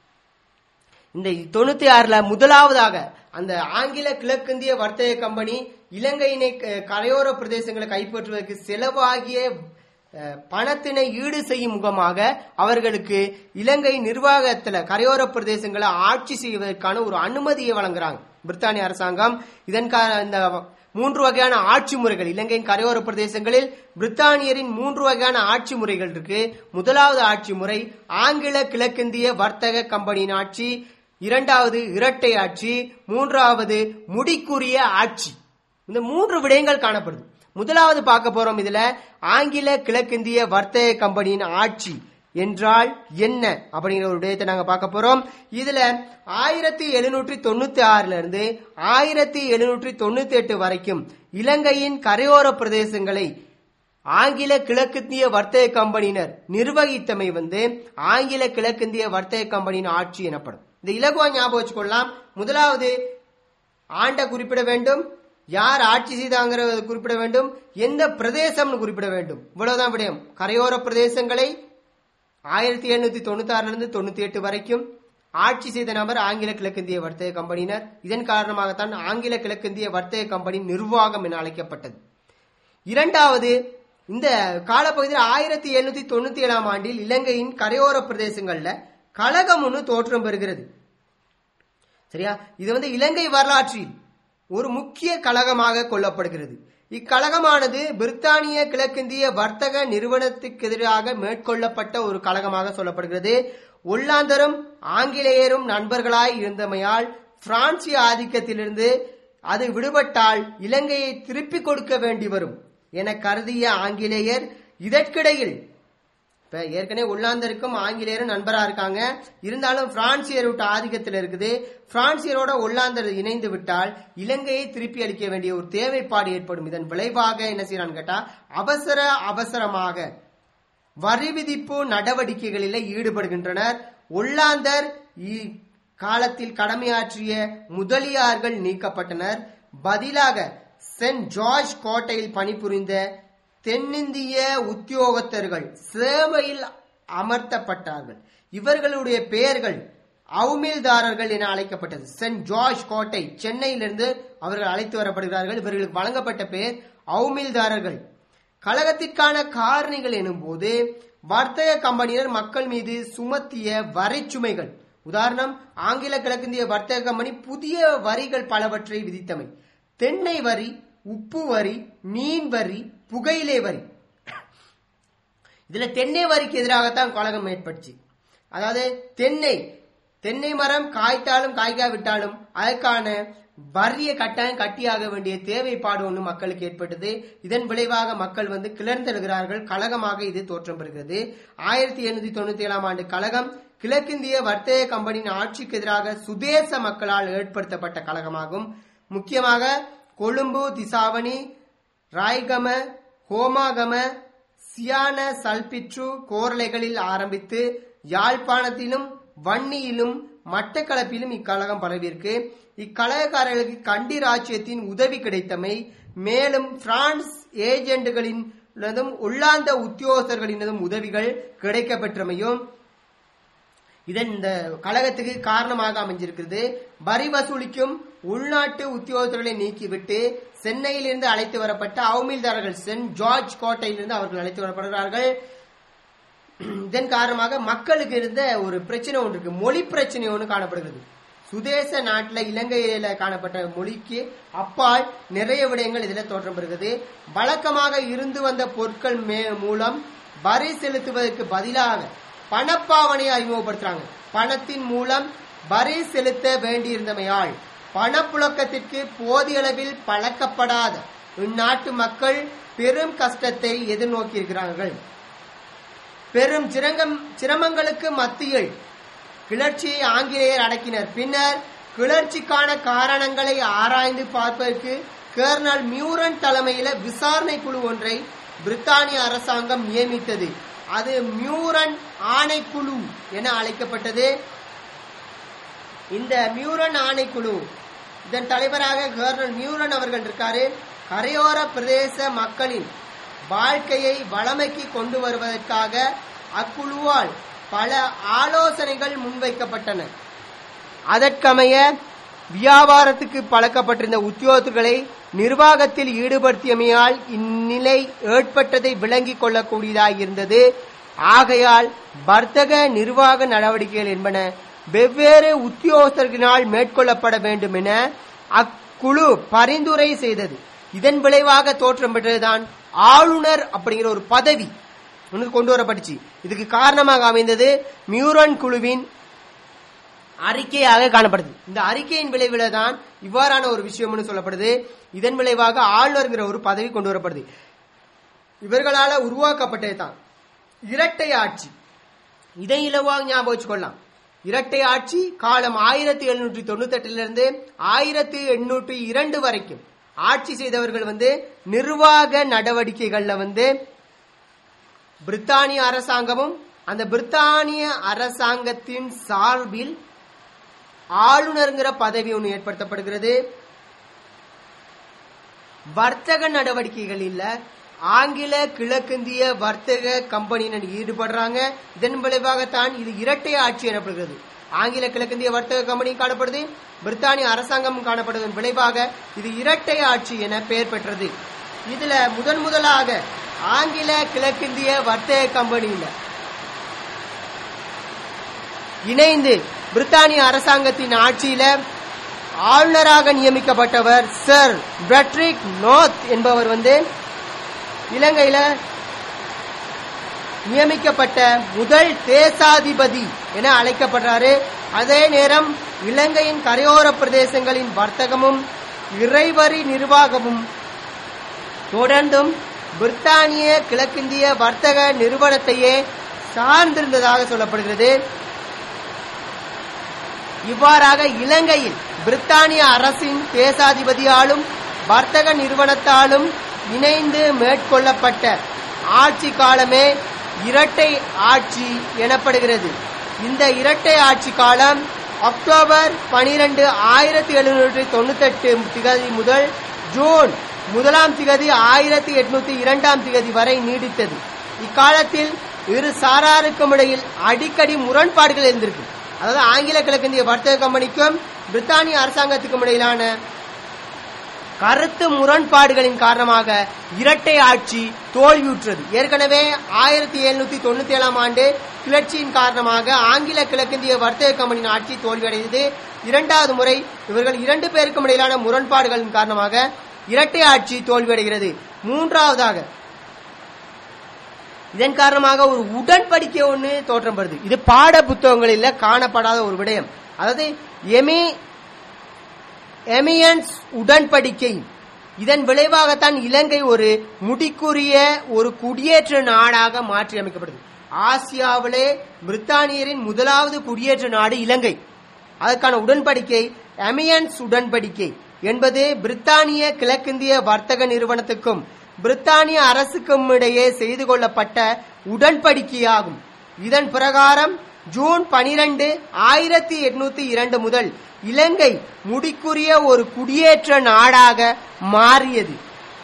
இந்த தொண்ணூத்தி ஆறுல முதலாவதாக அந்த ஆங்கில கிழக்கிந்திய வர்த்தக கம்பெனி இலங்கையினை க- கரையோர பிரதேசங்களை கைப்பற்றுவதற்கு செலவாகிய அஹ், பணத்தினை ஈடு செய்யும் முகமாக அவர்களுக்கு இலங்கை நிர்வாகத்துல கரையோர பிரதேசங்களை ஆட்சி செய்வதற்கான ஒரு அனுமதியை வழங்குறாங்க பிரித்தானிய அரசாங்கம் இதன் கா- இந்த மூன்று வகையான ஆட்சி முறைகள் இலங்கையின் கரையோர பிரதேசங்களில் பிரித்தானியரின் மூன்று வகையான ஆட்சி முறைகள் இருக்கு முதலாவது ஆட்சி முறை ஆங்கில கிழக்கிந்திய வர்த்தக கம்பெனியின் ஆட்சி இரண்டாவது இரட்டை ஆட்சி மூன்றாவது முடிக்குரிய ஆட்சி இந்த மூன்று விடயங்கள் காணப்படுது முதலாவது பார்க்க போறோம் இதுல ஆங்கில கிழக்கிந்திய வர்த்தக கம்பெனியின் ஆட்சி என்றால் என்ன அப்படிங்கிற ஒரு விடயத்தை நாங்க பார்க்க போறோம் இதுல ஆயிரத்தி எழுநூற்றி தொண்ணூத்தி ஆறுல இருந்து ஆயிரத்தி எழுநூற்றி தொண்ணூத்தி எட்டு வரைக்கும் இலங்கையின் கரையோர பிரதேசங்களை ஆங்கில கிழக்கிந்திய வர்த்தக கம்பெனியினர் நிர்வகித்தமை வந்து ஆங்கில கிழக்கிந்திய வர்த்தக கம்பெனியின் ஆட்சி எனப்படும் இந்த இலகுவா ஞாபகம் வச்சுக்கொள்ளலாம் முதலாவது ஆண்ட குறிப்பிட வேண்டும் யார் ஆட்சி செய்தாங்கிறத குறிப்பிட வேண்டும் எந்த பிரதேசம்னு குறிப்பிட வேண்டும் இவ்வளவுதான் விடயம் கரையோர பிரதேசங்களை ஆயிரத்தி எழுநூத்தி தொண்ணூத்தி ஆறுல இருந்து தொண்ணூத்தி எட்டு வரைக்கும் ஆட்சி செய்த நபர் ஆங்கில கிழக்கிந்திய வர்த்தக கம்பெனியினர் இதன் காரணமாகத்தான் ஆங்கில கிழக்கிந்திய வர்த்தக கம்பெனி நிர்வாகம் என அழைக்கப்பட்டது இரண்டாவது இந்த காலப்பகுதியில் ஆயிரத்தி எழுநூத்தி தொண்ணூத்தி ஏழாம் ஆண்டில் இலங்கையின் கரையோர பிரதேசங்கள்ல கழகம் ஒன்று தோற்றம் பெறுகிறது சரியா இது வந்து இலங்கை வரலாற்றில் ஒரு முக்கிய கழகமாக கொள்ளப்படுகிறது இக்கழகமானது பிரித்தானிய கிழக்கிந்திய வர்த்தக நிறுவனத்துக்கு எதிராக மேற்கொள்ளப்பட்ட ஒரு கழகமாக சொல்லப்படுகிறது ஒல்லாந்தரும் ஆங்கிலேயரும் நண்பர்களாய் இருந்தமையால் பிரான்சிய ஆதிக்கத்திலிருந்து அது விடுபட்டால் இலங்கையை திருப்பிக் கொடுக்க வேண்டி வரும் என கருதிய ஆங்கிலேயர் இதற்கிடையில் இப்ப ஏற்கனவே உள்ளாந்தருக்கும் ஆங்கிலேயரும் நண்பரா இருக்காங்க இருந்தாலும் பிரான்சியர் விட்ட ஆதிக்கத்தில் இருக்குது பிரான்சியரோட உள்ளாந்தர் இணைந்து விட்டால் இலங்கையை திருப்பி அளிக்க வேண்டிய ஒரு தேவைப்பாடு ஏற்படும் இதன் விளைவாக என்ன செய்யறான்னு கேட்டா அவசர அவசரமாக வரி விதிப்பு நடவடிக்கைகளில் ஈடுபடுகின்றனர் ஒல்லாந்தர் இ- காலத்தில் கடமையாற்றிய முதலியார்கள் நீக்கப்பட்டனர் பதிலாக சென்ட் ஜார்ஜ் கோட்டையில் பணிபுரிந்த தென்னிந்திய உத்தியோகத்தர்கள் சேவையில் அமர்த்தப்பட்டார்கள் இவர்களுடைய பெயர்கள் அவுமில்தாரர்கள் என அழைக்கப்பட்டது சென்ட் ஜார்ஜ் கோட்டை சென்னையிலிருந்து அவர்கள் அழைத்து வரப்படுகிறார்கள் இவர்களுக்கு வழங்கப்பட்ட பெயர் அவுமில்தாரர்கள் கழகத்திற்கான காரணிகள் எனும்போது வர்த்தக கம்பெனியினர் மக்கள் மீது சுமத்திய வரிச்சுமைகள் உதாரணம் ஆங்கில கிழக்கிந்திய வர்த்தக கம்பெனி புதிய வரிகள் பலவற்றை விதித்தமை தென்னை வரி உப்பு வரி மீன் வரி புகையிலை வரி இதுல தென்னை வரிக்கு எதிராகத்தான் கழகம் ஏற்பட்டுச்சு அதாவது தென்னை தென்னை மரம் காய்த்தாலும் காய்க்காவிட்டாலும் அதற்கான வரிய கட்டாயம் கட்டியாக வேண்டிய தேவைப்பாடு ஒன்று மக்களுக்கு ஏற்பட்டது இதன் விளைவாக மக்கள் வந்து கிளர்ந்தெழுகிறார்கள் கழகமாக இது தோற்றம் பெறுகிறது ஆயிரத்தி எண்ணூத்தி தொண்ணூத்தி ஏழாம் ஆண்டு கழகம் கிழக்கிந்திய வர்த்தக கம்பெனியின் ஆட்சிக்கு எதிராக சுதேச மக்களால் ஏற்படுத்தப்பட்ட கழகமாகும் முக்கியமாக கொழும்பு திசாவணி ராய்கம ஹோமாகம சியான சல்பிற்று கோர்லைகளில் ஆரம்பித்து யாழ்ப்பாணத்திலும் வன்னியிலும் மட்டக்களப்பிலும் இக்கழகம் பரவியிருக்கு இக்கழகக்காரர்களுக்கு கண்டி ராஜ்யத்தின் உதவி கிடைத்தமை மேலும் பிரான்ஸ் ஏஜென்ட்டுகளினதும் உள்ளாந்த உத்தியோகஸ்தர்களினதும் உதவிகள் கிடைக்கப்பெற்றமையும் இதன் இந்த கழகத்துக்கு காரணமாக அமைஞ்சிருக்கிறது வரி வசூலிக்கும் உள்நாட்டு உத்தியோகத்தர்களை நீக்கிவிட்டு சென்னையிலிருந்து அழைத்து வரப்பட்ட அவுமில்தாரர்கள் சென்ட் ஜார்ஜ் கோட்டையிலிருந்து அவர்கள் அழைத்து வரப்படுகிறார்கள் இதன் காரணமாக மக்களுக்கு இருந்த ஒரு பிரச்சனை ஒன்று இருக்கு மொழி பிரச்சனை ஒன்று காணப்படுகிறது சுதேச நாட்டில் இலங்கையில காணப்பட்ட மொழிக்கு அப்பால் நிறைய விடயங்கள் இதில் தோற்றம் பெறுகிறது வழக்கமாக இருந்து வந்த பொருட்கள் மே- மூலம் வரி செலுத்துவதற்கு பதிலாக பணப்பாவனையை அறிமுகப்படுத்துறாங்க பணத்தின் மூலம் வரி செலுத்த வேண்டியிருந்தமையால் பணப்புழக்கத்திற்கு போதிய அளவில் பழக்கப்படாத இந்நாட்டு மக்கள் பெரும் கஷ்டத்தை எதிர்நோக்கியிருக்கிறார்கள் பெரும் சிரங்கம் சிரமங்களுக்கு மத்தியில் கிளர்ச்சியை ஆங்கிலேயர் அடக்கினர் பின்னர் கிளர்ச்சிக்கான காரணங்களை ஆராய்ந்து பார்ப்பதற்கு கர்னல் மியூரன் தலைமையில விசாரணை குழு ஒன்றை பிரித்தானிய அரசாங்கம் நியமித்தது அது மியூரன் ஆணைக்குழு என அழைக்கப்பட்டது இந்த மியூரன் ஆணைக்குழு இதன் தலைவராக கவர்னர் மியூரன் அவர்கள் இருக்காரு கரையோர பிரதேச மக்களின் வாழ்க்கையை வளமைக்கு கொண்டு வருவதற்காக அக்குழுவால் பல ஆலோசனைகள் முன்வைக்கப்பட்டன அதற்கமைய வியாபாரத்துக்கு பழக்கப்பட்டிருந்த உத்தியோகர்களை நிர்வாகத்தில் ஈடுபடுத்தியமையால் இந்நிலை ஏற்பட்டதை விளங்கிக் கொள்ளக்கூடியதாக இருந்தது ஆகையால் வர்த்தக நிர்வாக நடவடிக்கைகள் என்பன வெவ்வேறு உத்தியோகஸ்தர்களினால் மேற்கொள்ளப்பட வேண்டும் என அக்குழு பரிந்துரை செய்தது இதன் விளைவாக தோற்றம் பெற்றதுதான் ஆளுநர் அப்படிங்கிற ஒரு பதவி ஒன்று கொண்டு வரப்பட்டுச்சு இதுக்கு காரணமாக அமைந்தது மியூரன் குழுவின் அறிக்கையாக காணப்படுது இந்த அறிக்கையின் விளைவில தான் இவ்வாறான ஒரு விஷயம்னு சொல்லப்படுது இதன் விளைவாக ஆளுநர்ங்கிற ஒரு பதவி கொண்டு வரப்படுது இவர்களால உருவாக்கப்பட்டது தான் இரட்டை ஆட்சி இதை இலவாக ஞாபகம் வச்சுக்கொள்ளலாம் இரட்டை ஆட்சி காலம் ஆயிரத்தி எழுநூற்றி தொண்ணூத்தி எட்டுல ஆயிரத்தி எண்ணூற்றி இரண்டு வரைக்கும் ஆட்சி செய்தவர்கள் வந்து நிர்வாக நடவடிக்கைகள்ல வந்து பிரித்தானிய அரசாங்கமும் அந்த பிரித்தானிய அரசாங்கத்தின் சார்பில் ஆளுநருங்கிற பதவி ஒன்று ஏற்படுத்தப்படுகிறது வர்த்தக நடவடிக்கைகள் இல்ல ஆங்கில கிழக்கிந்திய வர்த்தக கம்பெனியினர் ஈடுபடுறாங்க இதன் விளைவாகத்தான் இது இரட்டை ஆட்சி எனப்படுகிறது ஆங்கில கிழக்கிந்திய வர்த்தக கம்பெனி காணப்படுது பிரித்தானிய அரசாங்கம் காணப்படுவதன் விளைவாக இது இரட்டை ஆட்சி என பெயர் பெற்றது இதுல முதன் முதலாக ஆங்கில கிழக்கிந்திய வர்த்தக கம்பெனியில இணைந்து பிரித்தானிய அரசாங்கத்தின் ஆட்சியில ஆளுநராக நியமிக்கப்பட்டவர் சர் பெட்ரிக் நோத் என்பவர் வந்து இலங்கையில நியமிக்கப்பட்ட முதல் தேசாதிபதி என அழைக்கப்படுறாரு அதே நேரம் இலங்கையின் கரையோர பிரதேசங்களின் வர்த்தகமும் இறைவரி நிர்வாகமும் தொடர்ந்தும் பிரித்தானிய கிழக்கிந்திய வர்த்தக நிறுவனத்தையே சார்ந்திருந்ததாக சொல்லப்படுகிறது இவ்வாறாக இலங்கையில் பிரித்தானிய அரசின் தேசாதிபதியாலும் வர்த்தக நிறுவனத்தாலும் இணைந்து மேற்கொள்ளப்பட்ட ஆட்சி காலமே இரட்டை ஆட்சி எனப்படுகிறது இந்த இரட்டை ஆட்சி காலம் அக்டோபர் பனிரெண்டு ஆயிரத்தி எழுநூற்றி தொண்ணூத்தி எட்டு திகதி முதல் ஜூன் முதலாம் திகதி ஆயிரத்தி எட்நூத்தி இரண்டாம் திகதி வரை நீடித்தது இக்காலத்தில் இரு சாராருக்கும் இடையில் அடிக்கடி முரண்பாடுகள் இருந்திருக்கு அதாவது ஆங்கில கிழக்கிந்திய வர்த்தக கம்பெனிக்கும் பிரித்தானிய அரசாங்கத்துக்கும் இடையிலான கருத்து முரண்பாடுகளின் காரணமாக இரட்டை ஆட்சி தோல்வியுற்றது ஏற்கனவே ஆயிரத்தி எழுநூத்தி தொண்ணூத்தி ஏழாம் ஆண்டு கிளர்ச்சியின் காரணமாக ஆங்கில கிழக்கிந்திய வர்த்தக கம்பெனியின் ஆட்சி தோல்வியடைந்தது இரண்டாவது முறை இவர்கள் இரண்டு பேருக்கும் இடையிலான முரண்பாடுகளின் காரணமாக இரட்டை ஆட்சி தோல்வியடைகிறது மூன்றாவதாக இதன் காரணமாக ஒரு உடன்படிக்கை ஒன்று தோற்றம் பெறுது இது பாட புத்தகங்களில் காணப்படாத ஒரு விடயம் அதாவது எமி எமியன்ஸ் உடன்படிக்கை இதன் விளைவாகத்தான் இலங்கை ஒரு முடிக்குரிய ஒரு குடியேற்ற நாடாக மாற்றி அமைக்கப்படுது ஆசியாவிலே பிரித்தானியரின் முதலாவது குடியேற்ற நாடு இலங்கை அதற்கான உடன்படிக்கை எமியன்ஸ் உடன்படிக்கை என்பது பிரித்தானிய கிழக்கிந்திய வர்த்தக நிறுவனத்துக்கும் பிரித்தானிய அரசுக்கும் இடையே செய்து கொள்ளப்பட்ட உடன்படிக்கையாகும் இதன் பிரகாரம் ஜூன் பனிரெண்டு ஆயிரத்தி எட்நூத்தி இரண்டு முதல் இலங்கை முடிக்குரிய ஒரு குடியேற்ற நாடாக மாறியது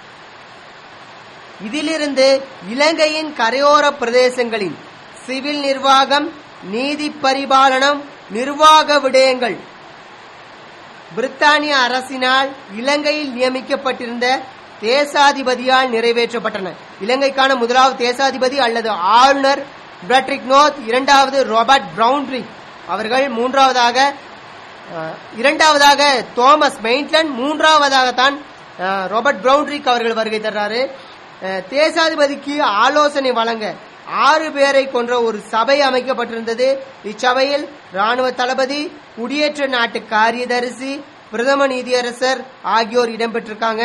இதிலிருந்து இலங்கையின் கரையோர பிரதேசங்களின் சிவில் நிர்வாகம் நீதி பரிபாலனம் நிர்வாக விடயங்கள் பிரித்தானிய அரசினால் இலங்கையில் நியமிக்கப்பட்டிருந்த தேசாதிபதியால் நிறைவேற்றப்பட்டன இலங்கைக்கான முதலாவது தேசாதிபதி அல்லது ஆளுநர் பிரெட்ரிக் நோத் இரண்டாவது ராபர்ட் பிரவுன்ட்ரி அவர்கள் மூன்றாவதாக அஹ், இரண்டாவதாக தோமஸ் மெயின்ட்லன் மூன்றாவதாக தான் அஹ், ராபர்ட் பிரவுன்ட்ரிக் அவர்கள் வருகை தர்றாரு அஹ், தேசாதிபதிக்கு ஆலோசனை வழங்க ஆறு பேரை கொன்ற ஒரு சபை அமைக்கப்பட்டிருந்தது இச்சபையில் ராணுவ தளபதி குடியேற்ற நாட்டு காரியதரிசி பிரதம நீதியரசர் ஆகியோர் இடம்பெற்றிருக்காங்க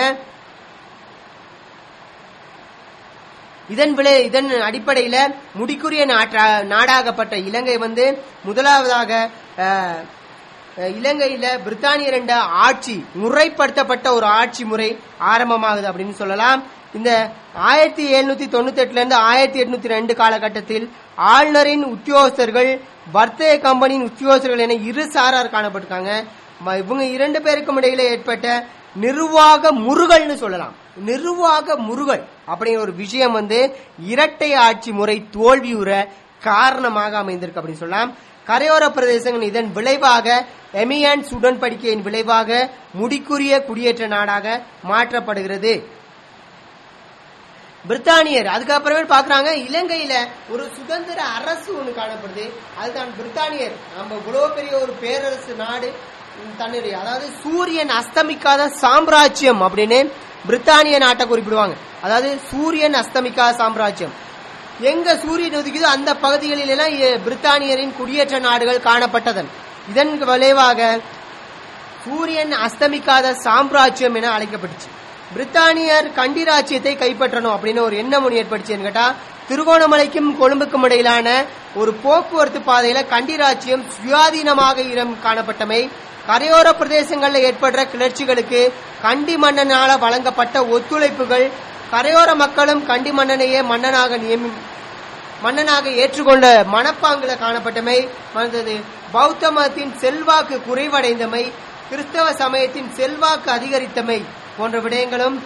இதன் விளை இதன் அடிப்படையில முடிக்குரிய நாட்டா நாடாகப்பட்ட இலங்கை வந்து முதலாவதாக அஹ், அஹ், இலங்கையில பிரித்தானியர் என்ற ஆட்சி முறைப்படுத்தப்பட்ட ஒரு ஆட்சி முறை ஆரம்பமாகுது அப்படின்னு சொல்லலாம் இந்த ஆயிரத்தி எழுநூத்தி தொண்ணூத்தி எட்டுல இருந்து ஆயிரத்தி எட்நூத்தி ரெண்டு காலகட்டத்தில் ஆளுநரின் உத்தியோகஸ்தர்கள் வர்த்தக கம்பெனியின் உத்தியோகஸ்தர்கள் என இரு சாரார் காணப்பட்டிருக்காங்க ம- இவங்க இரண்டு பேருக்கும் இடையில ஏற்பட்ட நிர்வாக முருகல்னு சொல்லலாம் நிர்வாக முருகல் அப்படிங்கிற ஒரு விஷயம் வந்து இரட்டை ஆட்சி முறை தோல்வியுற காரணமாக அமைந்திருக்கு அப்படின்னு சொல்லலாம் கரையோர பிரதேசங்கள் இதன் விளைவாக எமியான்ஸ் உடன்படிக்கையின் விளைவாக முடிக்குரிய குடியேற்ற நாடாக மாற்றப்படுகிறது பிரித்தானியர் அதுக்கப்புறமே பாக்குறாங்க இலங்கையில ஒரு சுதந்திர அரசு ஒண்ணு காணப்படுது அதுதான் பிரித்தானியர் நம்ம இவ்வளவு பெரிய ஒரு பேரரசு நாடு உம், தன்னுடைய அதாவது சூரியன் அஸ்தமிக்காத சாம்ராஜ்யம் அப்படின்னு பிரித்தானிய நாட்டை குறிப்பிடுவாங்க அதாவது சூரியன் அஸ்தமிக்காத சாம்ராஜ்யம் எங்க சூரியன் உதிக்குதோ அந்த பகுதிகளில் எல்லாம் எ- பிரித்தானியரின் குடியேற்ற நாடுகள் காணப்பட்டதன் இதன் விளைவாக சூரியன் அஸ்தமிக்காத சாம்ராஜ்யம் என அழைக்கப்பட்டுச்சு பிரித்தானியர் கண்டி ராஜ்யத்தை கைப்பற்றணும் அப்படின்னு ஒரு எண்ணம் ஒன்று ஏற்பட்டுச்சுன்னு கேட்டா திருகோணமலைக்கும் கொழும்புக்கும் இடையிலான ஒரு போக்குவரத்து பாதையில கண்டி ராஜ்யம் சுயாதீனமாக இடம் காணப்பட்டமை கரையோர பிரதேசங்கள்ல ஏற்படுற கிளர்ச்சிகளுக்கு கண்டி மன்னனால வழங்கப்பட்ட ஒத்துழைப்புகள் கரையோர மக்களும் கண்டி மன்னனையே மன்னனாக நியமி மன்னனாக ஏற்றுக்கொண்ட மனப்பாங்குல காணப்பட்டமை வந்தது பௌத்த மதத்தின் செல்வாக்கு குறைவடைந்தமை கிறிஸ்தவ சமயத்தின் செல்வாக்கு அதிகரித்தமை போன்ற விடயங்களும்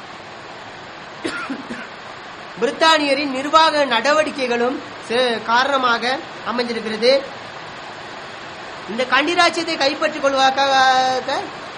பிரித்தானியரின் நிர்வாக நடவடிக்கைகளும் செ- காரணமாக அமைஞ்சிருக்கிறது இந்த கண்டிராட்சியத்தை கைப்பற்றிக் கொள்வதற்காக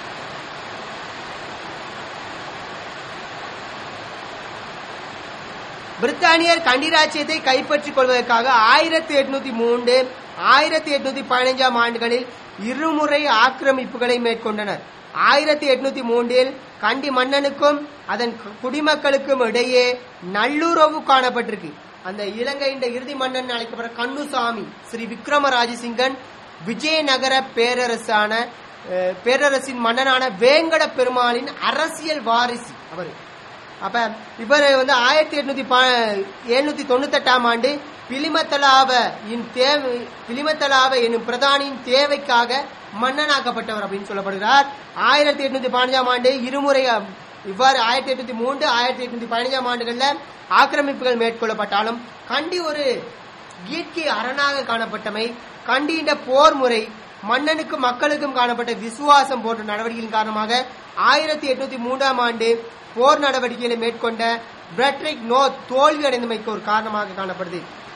பிரித்தானியர் கண்டிராட்சியத்தை கைப்பற்றிக் கொள்வதற்காக ஆயிரத்தி எட்நூத்தி மூன்று ஆயிரத்தி எட்நூத்தி பதினைஞ்சாம் ஆண்டுகளில் இருமுறை ஆக்கிரமிப்புகளை மேற்கொண்டனர் ஆயிரத்தி எட்நூத்தி மூன்றில் கண்டி மன்னனுக்கும் அதன் கு- குடிமக்களுக்கும் இடையே நல்லுறவு காணப்பட்டிருக்கு அந்த இலங்கையின் இறுதி மன்னன் அழைக்கப்படுற கண்ணுசாமி ஸ்ரீ விக்ரமராஜசிங்கன் விஜயநகர பேரரசான அஹ், பேரரசின் மன்னனான வேங்கட பெருமாளின் அரசியல் வாரிசு அவர் அப்ப இவர் வந்து ஆயிரத்தி எட்நூத்தி எழுநூத்தி தொண்ணூத்தி எட்டாம் ஆண்டு பிலிமத்தலாவ இன் தேவை பிலிமத்தலாவ என்னும் பிரதானியின் தேவைக்காக மன்னனாக்கப்பட்டவர் அப்படின்னு சொல்லப்படுகிறார் ஆயிரத்தி எட்நூத்தி பதினஞ்சாம் ஆண்டு இருமுறை அஹ், இவ்வாறு ஆயிரத்தி எட்நூத்தி மூன்று ஆயிரத்தி எட்நூத்தி பதினஞ்சாம் ஆண்டுகள்ல ஆக்கிரமிப்புகள் மேற்கொள்ளப்பட்டாலும் கண்டி ஒரு இயற்கை அரணாக காணப்பட்டமை கண்டின்ற போர் முறை மன்னனுக்கும் மக்களுக்கும் காணப்பட்ட விசுவாசம் போன்ற நடவடிக்கைகளின் காரணமாக ஆயிரத்தி எட்நூத்தி மூன்றாம் ஆண்டு போர் நடவடிக்கைகளை மேற்கொண்ட பிரெட்ரிக் நோ தோல்வி அடைந்தமைக்கு ஒரு காரணமாக காணப்படுது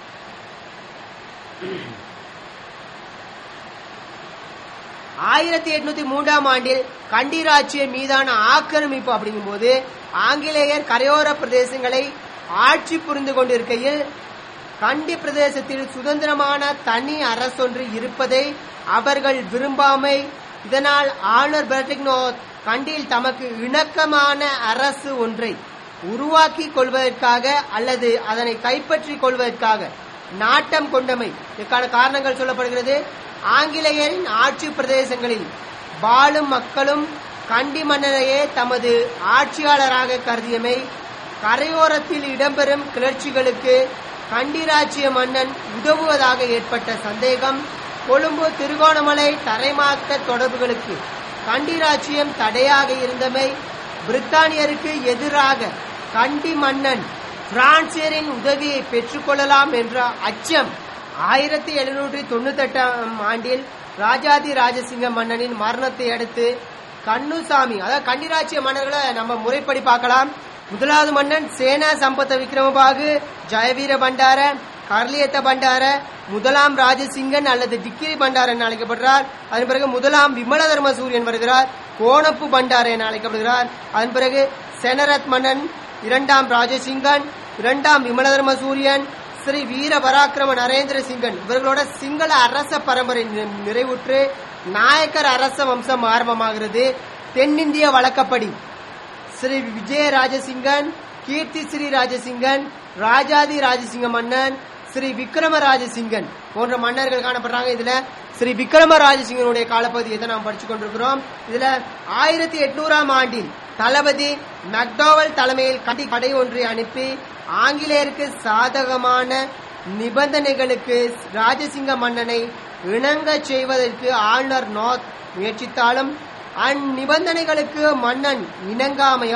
ஆயிரத்தி எட்நூத்தி மூன்றாம் ஆண்டில் கண்டிராட்சியம் மீதான ஆக்கிரமிப்பு அப்படிங்கும்போது ஆங்கிலேயர் கரையோர பிரதேசங்களை ஆட்சி புரிந்து கொண்டிருக்கையில் கண்டி பிரதேசத்தில் சுதந்திரமான தனி அரசொன்று இருப்பதை அவர்கள் விரும்பாமை இதனால் ஆளுநர் பெர்டிக்னோ கண்டியில் தமக்கு இணக்கமான அரசு ஒன்றை உருவாக்கி கொள்வதற்காக அல்லது அதனை கைப்பற்றிக் கொள்வதற்காக நாட்டம் கொண்டமை இதற்கான காரணங்கள் சொல்லப்படுகிறது ஆங்கிலேயரின் ஆட்சி பிரதேசங்களில் வாழும் மக்களும் கண்டி மன்னரையே தமது ஆட்சியாளராக கருதியமை கரையோரத்தில் இடம்பெறும் கிளர்ச்சிகளுக்கு கண்டிராச்சிய மன்னன் உதவுவதாக ஏற்பட்ட சந்தேகம் கொழும்பு திருகோணமலை தரைமாற்ற தொடர்புகளுக்கு கண்டிராச்சியம் தடையாக இருந்தமை பிரித்தானியருக்கு எதிராக கண்டி மன்னன் பிரான்சியரின் உதவியை பெற்றுக்கொள்ளலாம் என்ற அச்சம் ஆயிரத்தி எழுநூற்றி தொண்ணூத்தி எட்டாம் ஆண்டில் ராஜாதி ராஜசிங்க மன்னனின் மரணத்தை அடுத்து கண்ணுசாமி அதாவது கண்டிராட்சிய மன்னர்களை நம்ம முறைப்படி பார்க்கலாம் முதலாவது மன்னன் சேனா சம்பத்த விக்ரமபாகு ஜெயவீர பண்டார கர்லியத்த பண்டார முதலாம் ராஜசிங்கன் அல்லது டிக்கிரி பண்டார என அழைக்கப்படுறார் அதன் பிறகு முதலாம் விமல தர்ம சூரியன் வருகிறார் கோணப்பு பண்டார என அழைக்கப்படுகிறார் அதன் பிறகு செனரத் மன்னன் இரண்டாம் ராஜசிங்கன் இரண்டாம் விமல தர்ம சூரியன் ஸ்ரீ வீர பராக்கிரம நரேந்திர சிங்கன் இவர்களோட சிங்கள அரச பரம்பரை நி- நிறைவுற்று நாயக்கர் அரச வம்சம் ஆரம்பமாகிறது தென்னிந்திய வழக்கப்படி ஸ்ரீ விஜய ராஜசிங்கன் கீர்த்தி ஸ்ரீ ராஜசிங்கன் ராஜாதி ராஜசிங்க மன்னன் ஸ்ரீ விக்ரம ராஜசிங்கன் போன்ற மன்னர்கள் காணப்படுறாங்க இதுல ஸ்ரீ விக்ரம ராஜசிங்கனுடைய காலப்பகுதியை தான் நாம் படிச்சு கொண்டிருக்கிறோம் இதுல ஆயிரத்தி எட்நூறாம் ஆண்டில் தளபதி மெக்டோவல் தலைமையில் கண்டி படை ஒன்றை அனுப்பி ஆங்கிலேயருக்கு சாதகமான நிபந்தனைகளுக்கு ராஜசிங்க மன்னனை இணங்க செய்வதற்கு ஆளுநர் நாத் முயற்சித்தாலும் அந்நிபந்தனைகளுக்கு மன்னன் இணங்காமையால்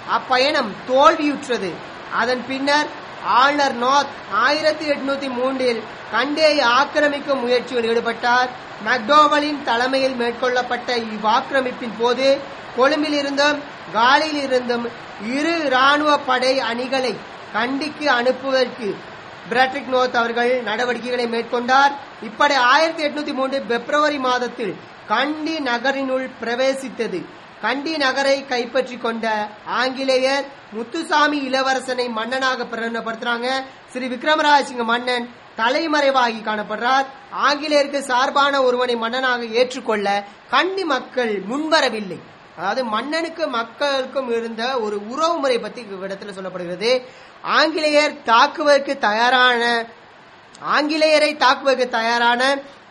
அப்பயணம் தோல்வியுற்றது அதன் பின்னர் ஆளுநர் நாத் ஆயிரத்தி எட்நூத்தி மூன்றில் கண்டேயை ஆக்கிரமிக்கும் முயற்சியில் ஈடுபட்டார் மெக்டோவலின் தலைமையில் மேற்கொள்ளப்பட்ட இவ்வாக்கிரமிப்பின் போது கொழும்பில் இருந்தும் காலியில் இருந்தும் இரு இராணுவ படை அணிகளை கண்டிக்கு அனுப்புவதற்கு பிராட்ரிக் நோத் அவர்கள் நடவடிக்கைகளை மேற்கொண்டார் இப்படை ஆயிரத்தி எட்நூத்தி மூன்று பிப்ரவரி மாதத்தில் கண்டி நகரினுள் பிரவேசித்தது கண்டி நகரை கைப்பற்றி கொண்ட ஆங்கிலேயர் முத்துசாமி இளவரசனை மன்னனாக பிரகடனப்படுத்துறாங்க ஸ்ரீ விக்ரமராஜசிங்க மன்னன் தலைமறைவாகி காணப்படுறார் ஆங்கிலேயருக்கு சார்பான ஒருவனை மன்னனாக ஏற்றுக்கொள்ள கண்டி மக்கள் முன்வரவில்லை அதாவது மன்னனுக்கு மக்களுக்கும் இருந்த ஒரு உறவு முறை பத்தி இடத்துல சொல்லப்படுகிறது ஆங்கிலேயர் தாக்குவதற்கு தயாரான ஆங்கிலேயரை தாக்குவதற்கு தயாரான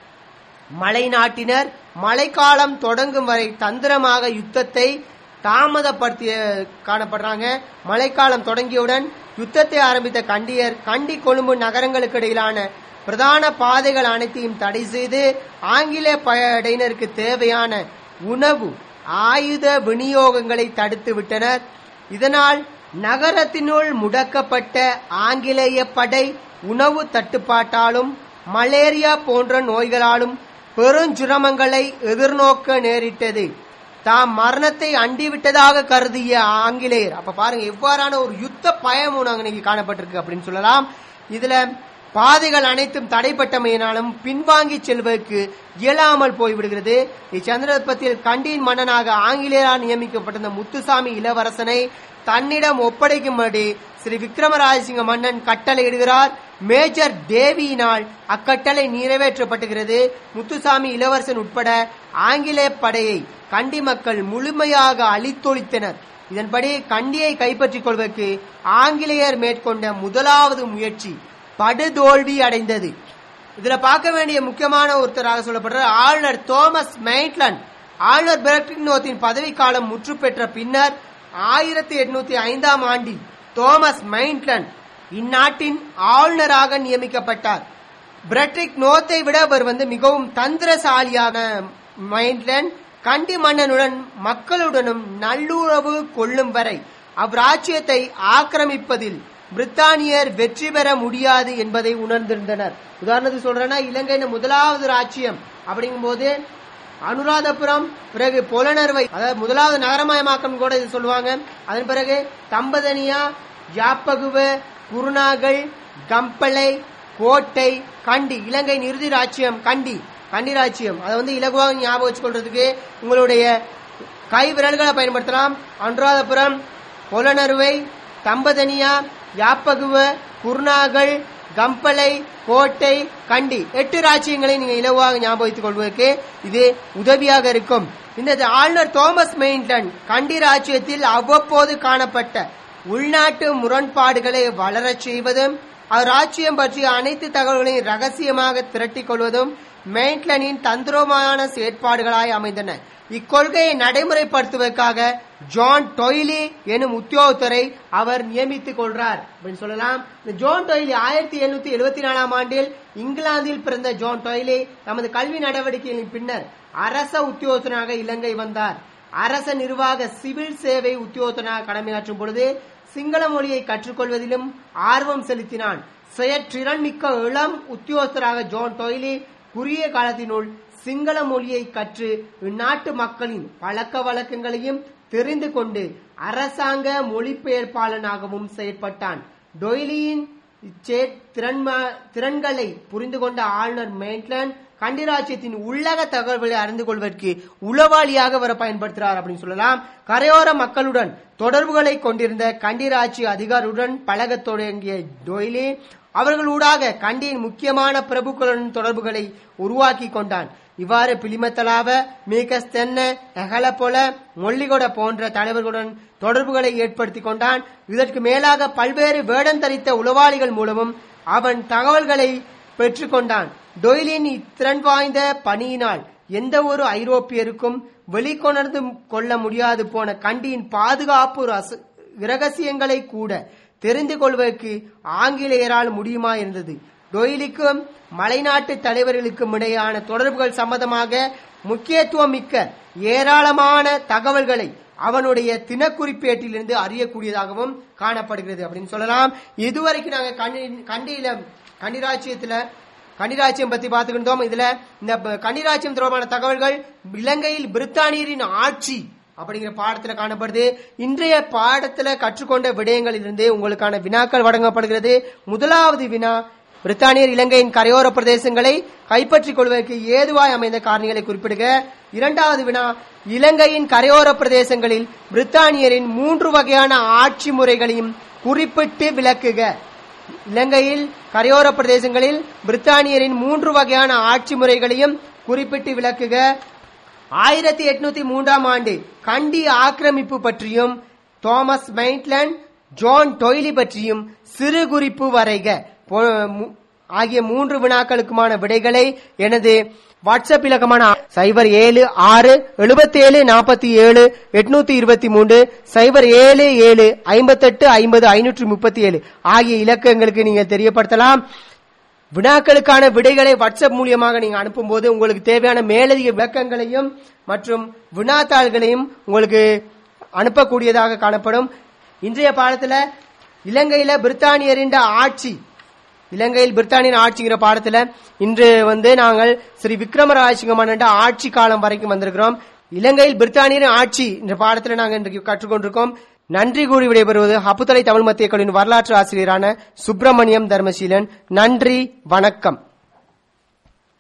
மலை நாட்டினர் மழைக்காலம் தொடங்கும் வரை தந்திரமாக யுத்தத்தை தாமதப்படுத்திய காணப்படுறாங்க மழைக்காலம் தொடங்கியவுடன் யுத்தத்தை ஆரம்பித்த கண்டியர் கண்டி கொழும்பு நகரங்களுக்கு இடையிலான பிரதான பாதைகள் அனைத்தையும் தடை செய்து ஆங்கில படையினருக்கு தேவையான உணவு ஆயுத விநியோகங்களை தடுத்து விட்டனர் இதனால் நகரத்தினுள் முடக்கப்பட்ட ஆங்கிலேய படை உணவு தட்டுப்பாட்டாலும் மலேரியா போன்ற நோய்களாலும் பெருஞ்சுரமங்களை எதிர்நோக்க நேரிட்டது தாம் மரணத்தை அண்டிவிட்டதாக கருதிய ஆங்கிலேயர் அப்ப பாருங்க எவ்வாறான ஒரு யுத்த பயம் அங்க இன்னைக்கு காணப்பட்டிருக்கு அப்படின்னு சொல்லலாம் இதுல பாதைகள் அனைத்தும் தடைப்பட்டமையினாலும் பின்வாங்கி செல்வதற்கு இயலாமல் போய்விடுகிறது இச்சந்திரபத்தில் கண்டியின் மன்னனாக ஆங்கிலேயரால் நியமிக்கப்பட்டிருந்த முத்துசாமி இளவரசனை தன்னிடம் ஒப்படைக்கும்படி ஸ்ரீ விக்ரமராஜசிங்க மன்னன் கட்டளையிடுகிறார் மேஜர் தேவியினால் அக்கட்டளை நிறைவேற்றப்பட்டுகிறது முத்துசாமி இளவரசன் உட்பட ஆங்கிலேய படையை கண்டி மக்கள் முழுமையாக அழித்தொழித்தனர் இதன்படி கண்டியை கைப்பற்றிக் கொள்வதற்கு ஆங்கிலேயர் மேற்கொண்ட முதலாவது முயற்சி படுதோல்வி அடைந்தது இதுல பார்க்க வேண்டிய முக்கியமான ஒருத்தராக சொல்லப்படுற ஆளுநர் தோமஸ் மெய்ட்லண்ட் ஆளுநர் பெர்க்னோத்தின் பதவிக்காலம் முற்று பெற்ற பின்னர் ஆயிரத்தி எட்நூத்தி ஐந்தாம் ஆண்டில் தோமஸ் மெய்ட்லண்ட் இந்நாட்டின் ஆளுநராக நியமிக்கப்பட்டார் பிரெட்ரிக் நோத்தை விட அவர் வந்து மிகவும் தந்திரசாலியான மைண்ட்லண்ட் கண்டி மன்னனுடன் மக்களுடனும் நல்லுறவு கொள்ளும் வரை அவ்ராஜ்யத்தை ஆக்கிரமிப்பதில் பிரித்தானியர் வெற்றி பெற முடியாது என்பதை உணர்ந்திருந்தனர் உதாரணத்துக்கு சொல்றேன்னா இலங்கையின் முதலாவது ராஜ்யம் அப்படிங்கும்போது அனுராதபுரம் பிறகு புலனர்வை அதாவது முதலாவது நகரமயமாக்கம் கூட இது சொல்லுவாங்க அதன் பிறகு தம்பதனியா யாப்பகுவ குருநாகல் கம்பளை கோட்டை கண்டி இலங்கையின் இறுதி ராஜ்யம் கண்டி கண்டி ராஜ்யம் அதை வந்து இலகுவாக ஞாபகம் வச்சுக்கொள்றதுக்கு உங்களுடைய கை விரல்களை பயன்படுத்தலாம் அனுராதபுரம் புலனறுவை தம்பதனியா யாப்பகுவ குருநாகல் கம்பளை கோட்டை கண்டி எட்டு ராஜ்யங்களை நீங்க இலவாக ஞாபகம் வைத்துக் கொள்வதற்கு இது உதவியாக இருக்கும் இந்த ஆளுநர் தோமஸ் மெயின்டன் கண்டி ராஜ்யத்தில் அவ்வப்போது காணப்பட்ட உள்நாட்டு முரண்பாடுகளை வளரச் செய்வதும் அவ்ராஜ்யம் பற்றிய அனைத்து தகவல்களையும் ரகசியமாக திரட்டிக் கொள்வதும் மெயின்ட்லனின் தந்திரமான செயற்பாடுகளாய் அமைந்தன இக்கொள்கையை நடைமுறைப்படுத்துவதற்காக ஜான் டொய்லி எனும் உத்தியோகத்தரை அவர் நியமித்துக் கொள்றார் அப்படின்னு சொல்லலாம் இந்த ஜான் டொய்லி ஆயிரத்தி எழுநூத்தி எழுபத்தி நாலாம் ஆண்டில் இங்கிலாந்தில் பிறந்த ஜான் டொய்லி தமது கல்வி நடவடிக்கைகளின் பின்னர் அரச உத்தியோகத்தனாக இலங்கை வந்தார் அரச நிர்வாக சிவில் சேவை உத்தியோகத்தனாக கடமையாற்றும் பொழுது சிங்கள மொழியை கற்றுக்கொள்வதிலும் ஆர்வம் செலுத்தினான் செயற்றிறன் மிக்க இளம் உத்தியோகத்தராக ஜான் டொய்லி குறுகிய காலத்தினுள் சிங்கள மொழியை கற்று இந்நாட்டு மக்களின் பழக்க வழக்கங்களையும் தெரிந்து கொண்டு அரசாங்க மொழிபெயர்ப்பாளனாகவும் செயற்பட்டான் டொய்லியின் இச்சே- திறன்ம- திறன்களை புரிந்து கொண்ட ஆளுநர் மெயின்ட்லண்ட் கண்டிராஜ்யத்தின் உள்ளக தகவல்களை அறிந்து கொள்வதற்கு உளவாளியாக வர பயன்படுத்துகிறார் அப்படின்னு சொல்லலாம் கரையோர மக்களுடன் தொடர்புகளை கொண்டிருந்த கண்டிராட்சி அதிகாரியுடன் பழகத் தொடங்கிய டொய்லி அவர்களூடாக கண்டியின் முக்கியமான பிரபுக்களுடன் தொடர்புகளை உருவாக்கி கொண்டான் இவ்வாறு பிலிமத்தலாவ மீகஸ் தென்ன எகலபொல மொல்லிகொட போன்ற தலைவர்களுடன் தொடர்புகளை ஏற்படுத்திக் கொண்டான் இதற்கு மேலாக பல்வேறு வேடம் தரித்த உளவாளிகள் மூலமும் அவன் தகவல்களை பெற்றுக்கொண்டான் டொய்லின் இத்திறன் வாய்ந்த பணியினால் எந்த ஒரு ஐரோப்பியருக்கும் வெளிக்கொணர்ந்து கொள்ள முடியாது போன கண்டியின் பாதுகாப்பு ரச- இரகசியங்களை கூட தெரிந்து கொள்வதற்கு ஆங்கிலேயரால் முடியுமா இருந்தது டொய்லிக்கும் மலைநாட்டு தலைவர்களுக்கும் இடையான தொடர்புகள் சம்பந்தமாக முக்கியத்துவம் மிக்க ஏராளமான தகவல்களை அவனுடைய தினக்குறிப்பேட்டிலிருந்து அறியக்கூடியதாகவும் காணப்படுகிறது அப்படின்னு சொல்லலாம் இதுவரைக்கும் நாங்க கண்டி கண்டியில கண்டிராட்சியத்துல கன்னிராட்சியம் பத்தி பார்த்துக்கிட்டோம் இதுல இந்த ப- கன்னிராட்சியம் தொடர்பான தகவல்கள் இலங்கையில் பிரித்தானியரின் ஆட்சி அப்படிங்கிற பாடத்துல காணப்படுது இன்றைய பாடத்துல கற்றுக்கொண்ட விடயங்களிலிருந்து உங்களுக்கான வினாக்கள் வழங்கப்படுகிறது முதலாவது வினா பிரித்தானியர் இலங்கையின் கரையோர பிரதேசங்களை கைப்பற்றிக் கொள்வதற்கு ஏதுவாய் அமைந்த காரணிகளை குறிப்பிடுக இரண்டாவது வினா இலங்கையின் கரையோர பிரதேசங்களில் பிரித்தானியரின் மூன்று வகையான ஆட்சி முறைகளையும் குறிப்பிட்டு விளக்குக இலங்கையில் கரையோர பிரதேசங்களில் பிரித்தானியரின் மூன்று வகையான ஆட்சி முறைகளையும் குறிப்பிட்டு விளக்குக ஆயிரத்தி எட்நூத்தி மூன்றாம் ஆண்டு கண்டி ஆக்கிரமிப்பு பற்றியும் தாமஸ் மெயிட்லண்ட் ஜான் டொய்லி பற்றியும் சிறு குறிப்பு வரைக போ- மு- ஆகிய மூன்று வினாக்களுக்குமான விடைகளை எனது வாட்ஸ்அப் இலக்கமான சைபர் ஏழு ஆறு எழுபத்தேழு நாற்பத்தி ஏழு எட்நூத்தி இருபத்தி மூன்று சைபர் ஏழு ஏழு ஐம்பத்தெட்டு ஐம்பது ஐநூற்றி முப்பத்தி ஏழு ஆகிய இலக்கங்களுக்கு நீங்கள் தெரியப்படுத்தலாம் வினாக்களுக்கான விடைகளை வாட்ஸ்அப் மூலியமாக நீங்க அனுப்பும்போது உங்களுக்கு தேவையான மேலதிக விளக்கங்களையும் மற்றும் வினாத்தாள்களையும் உங்களுக்கு அனுப்பக்கூடியதாக காணப்படும் இன்றைய பாடத்துல இலங்கையில பிரித்தானியரின் ஆட்சி இலங்கையில் பிரித்தானியர் ஆட்சிங்கிற பாடத்துல இன்று வந்து நாங்கள் ஸ்ரீ விக்ரமராஜசிங்க மன்னன் ஆட்சி காலம் வரைக்கும் வந்திருக்கிறோம் இலங்கையில் பிரித்தானியரின் ஆட்சி என்ற பாடத்துல நாங்கள் இன்றைக்கு கற்றுக்கொண்டிருக்கோம் நன்றி கூறி விடைபெறுவது ஹப்புத்தலை தமிழ் மத்திய கல்லூரியின் வரலாற்று ஆசிரியரான சுப்பிரமணியம் தர்மசீலன் நன்றி வணக்கம்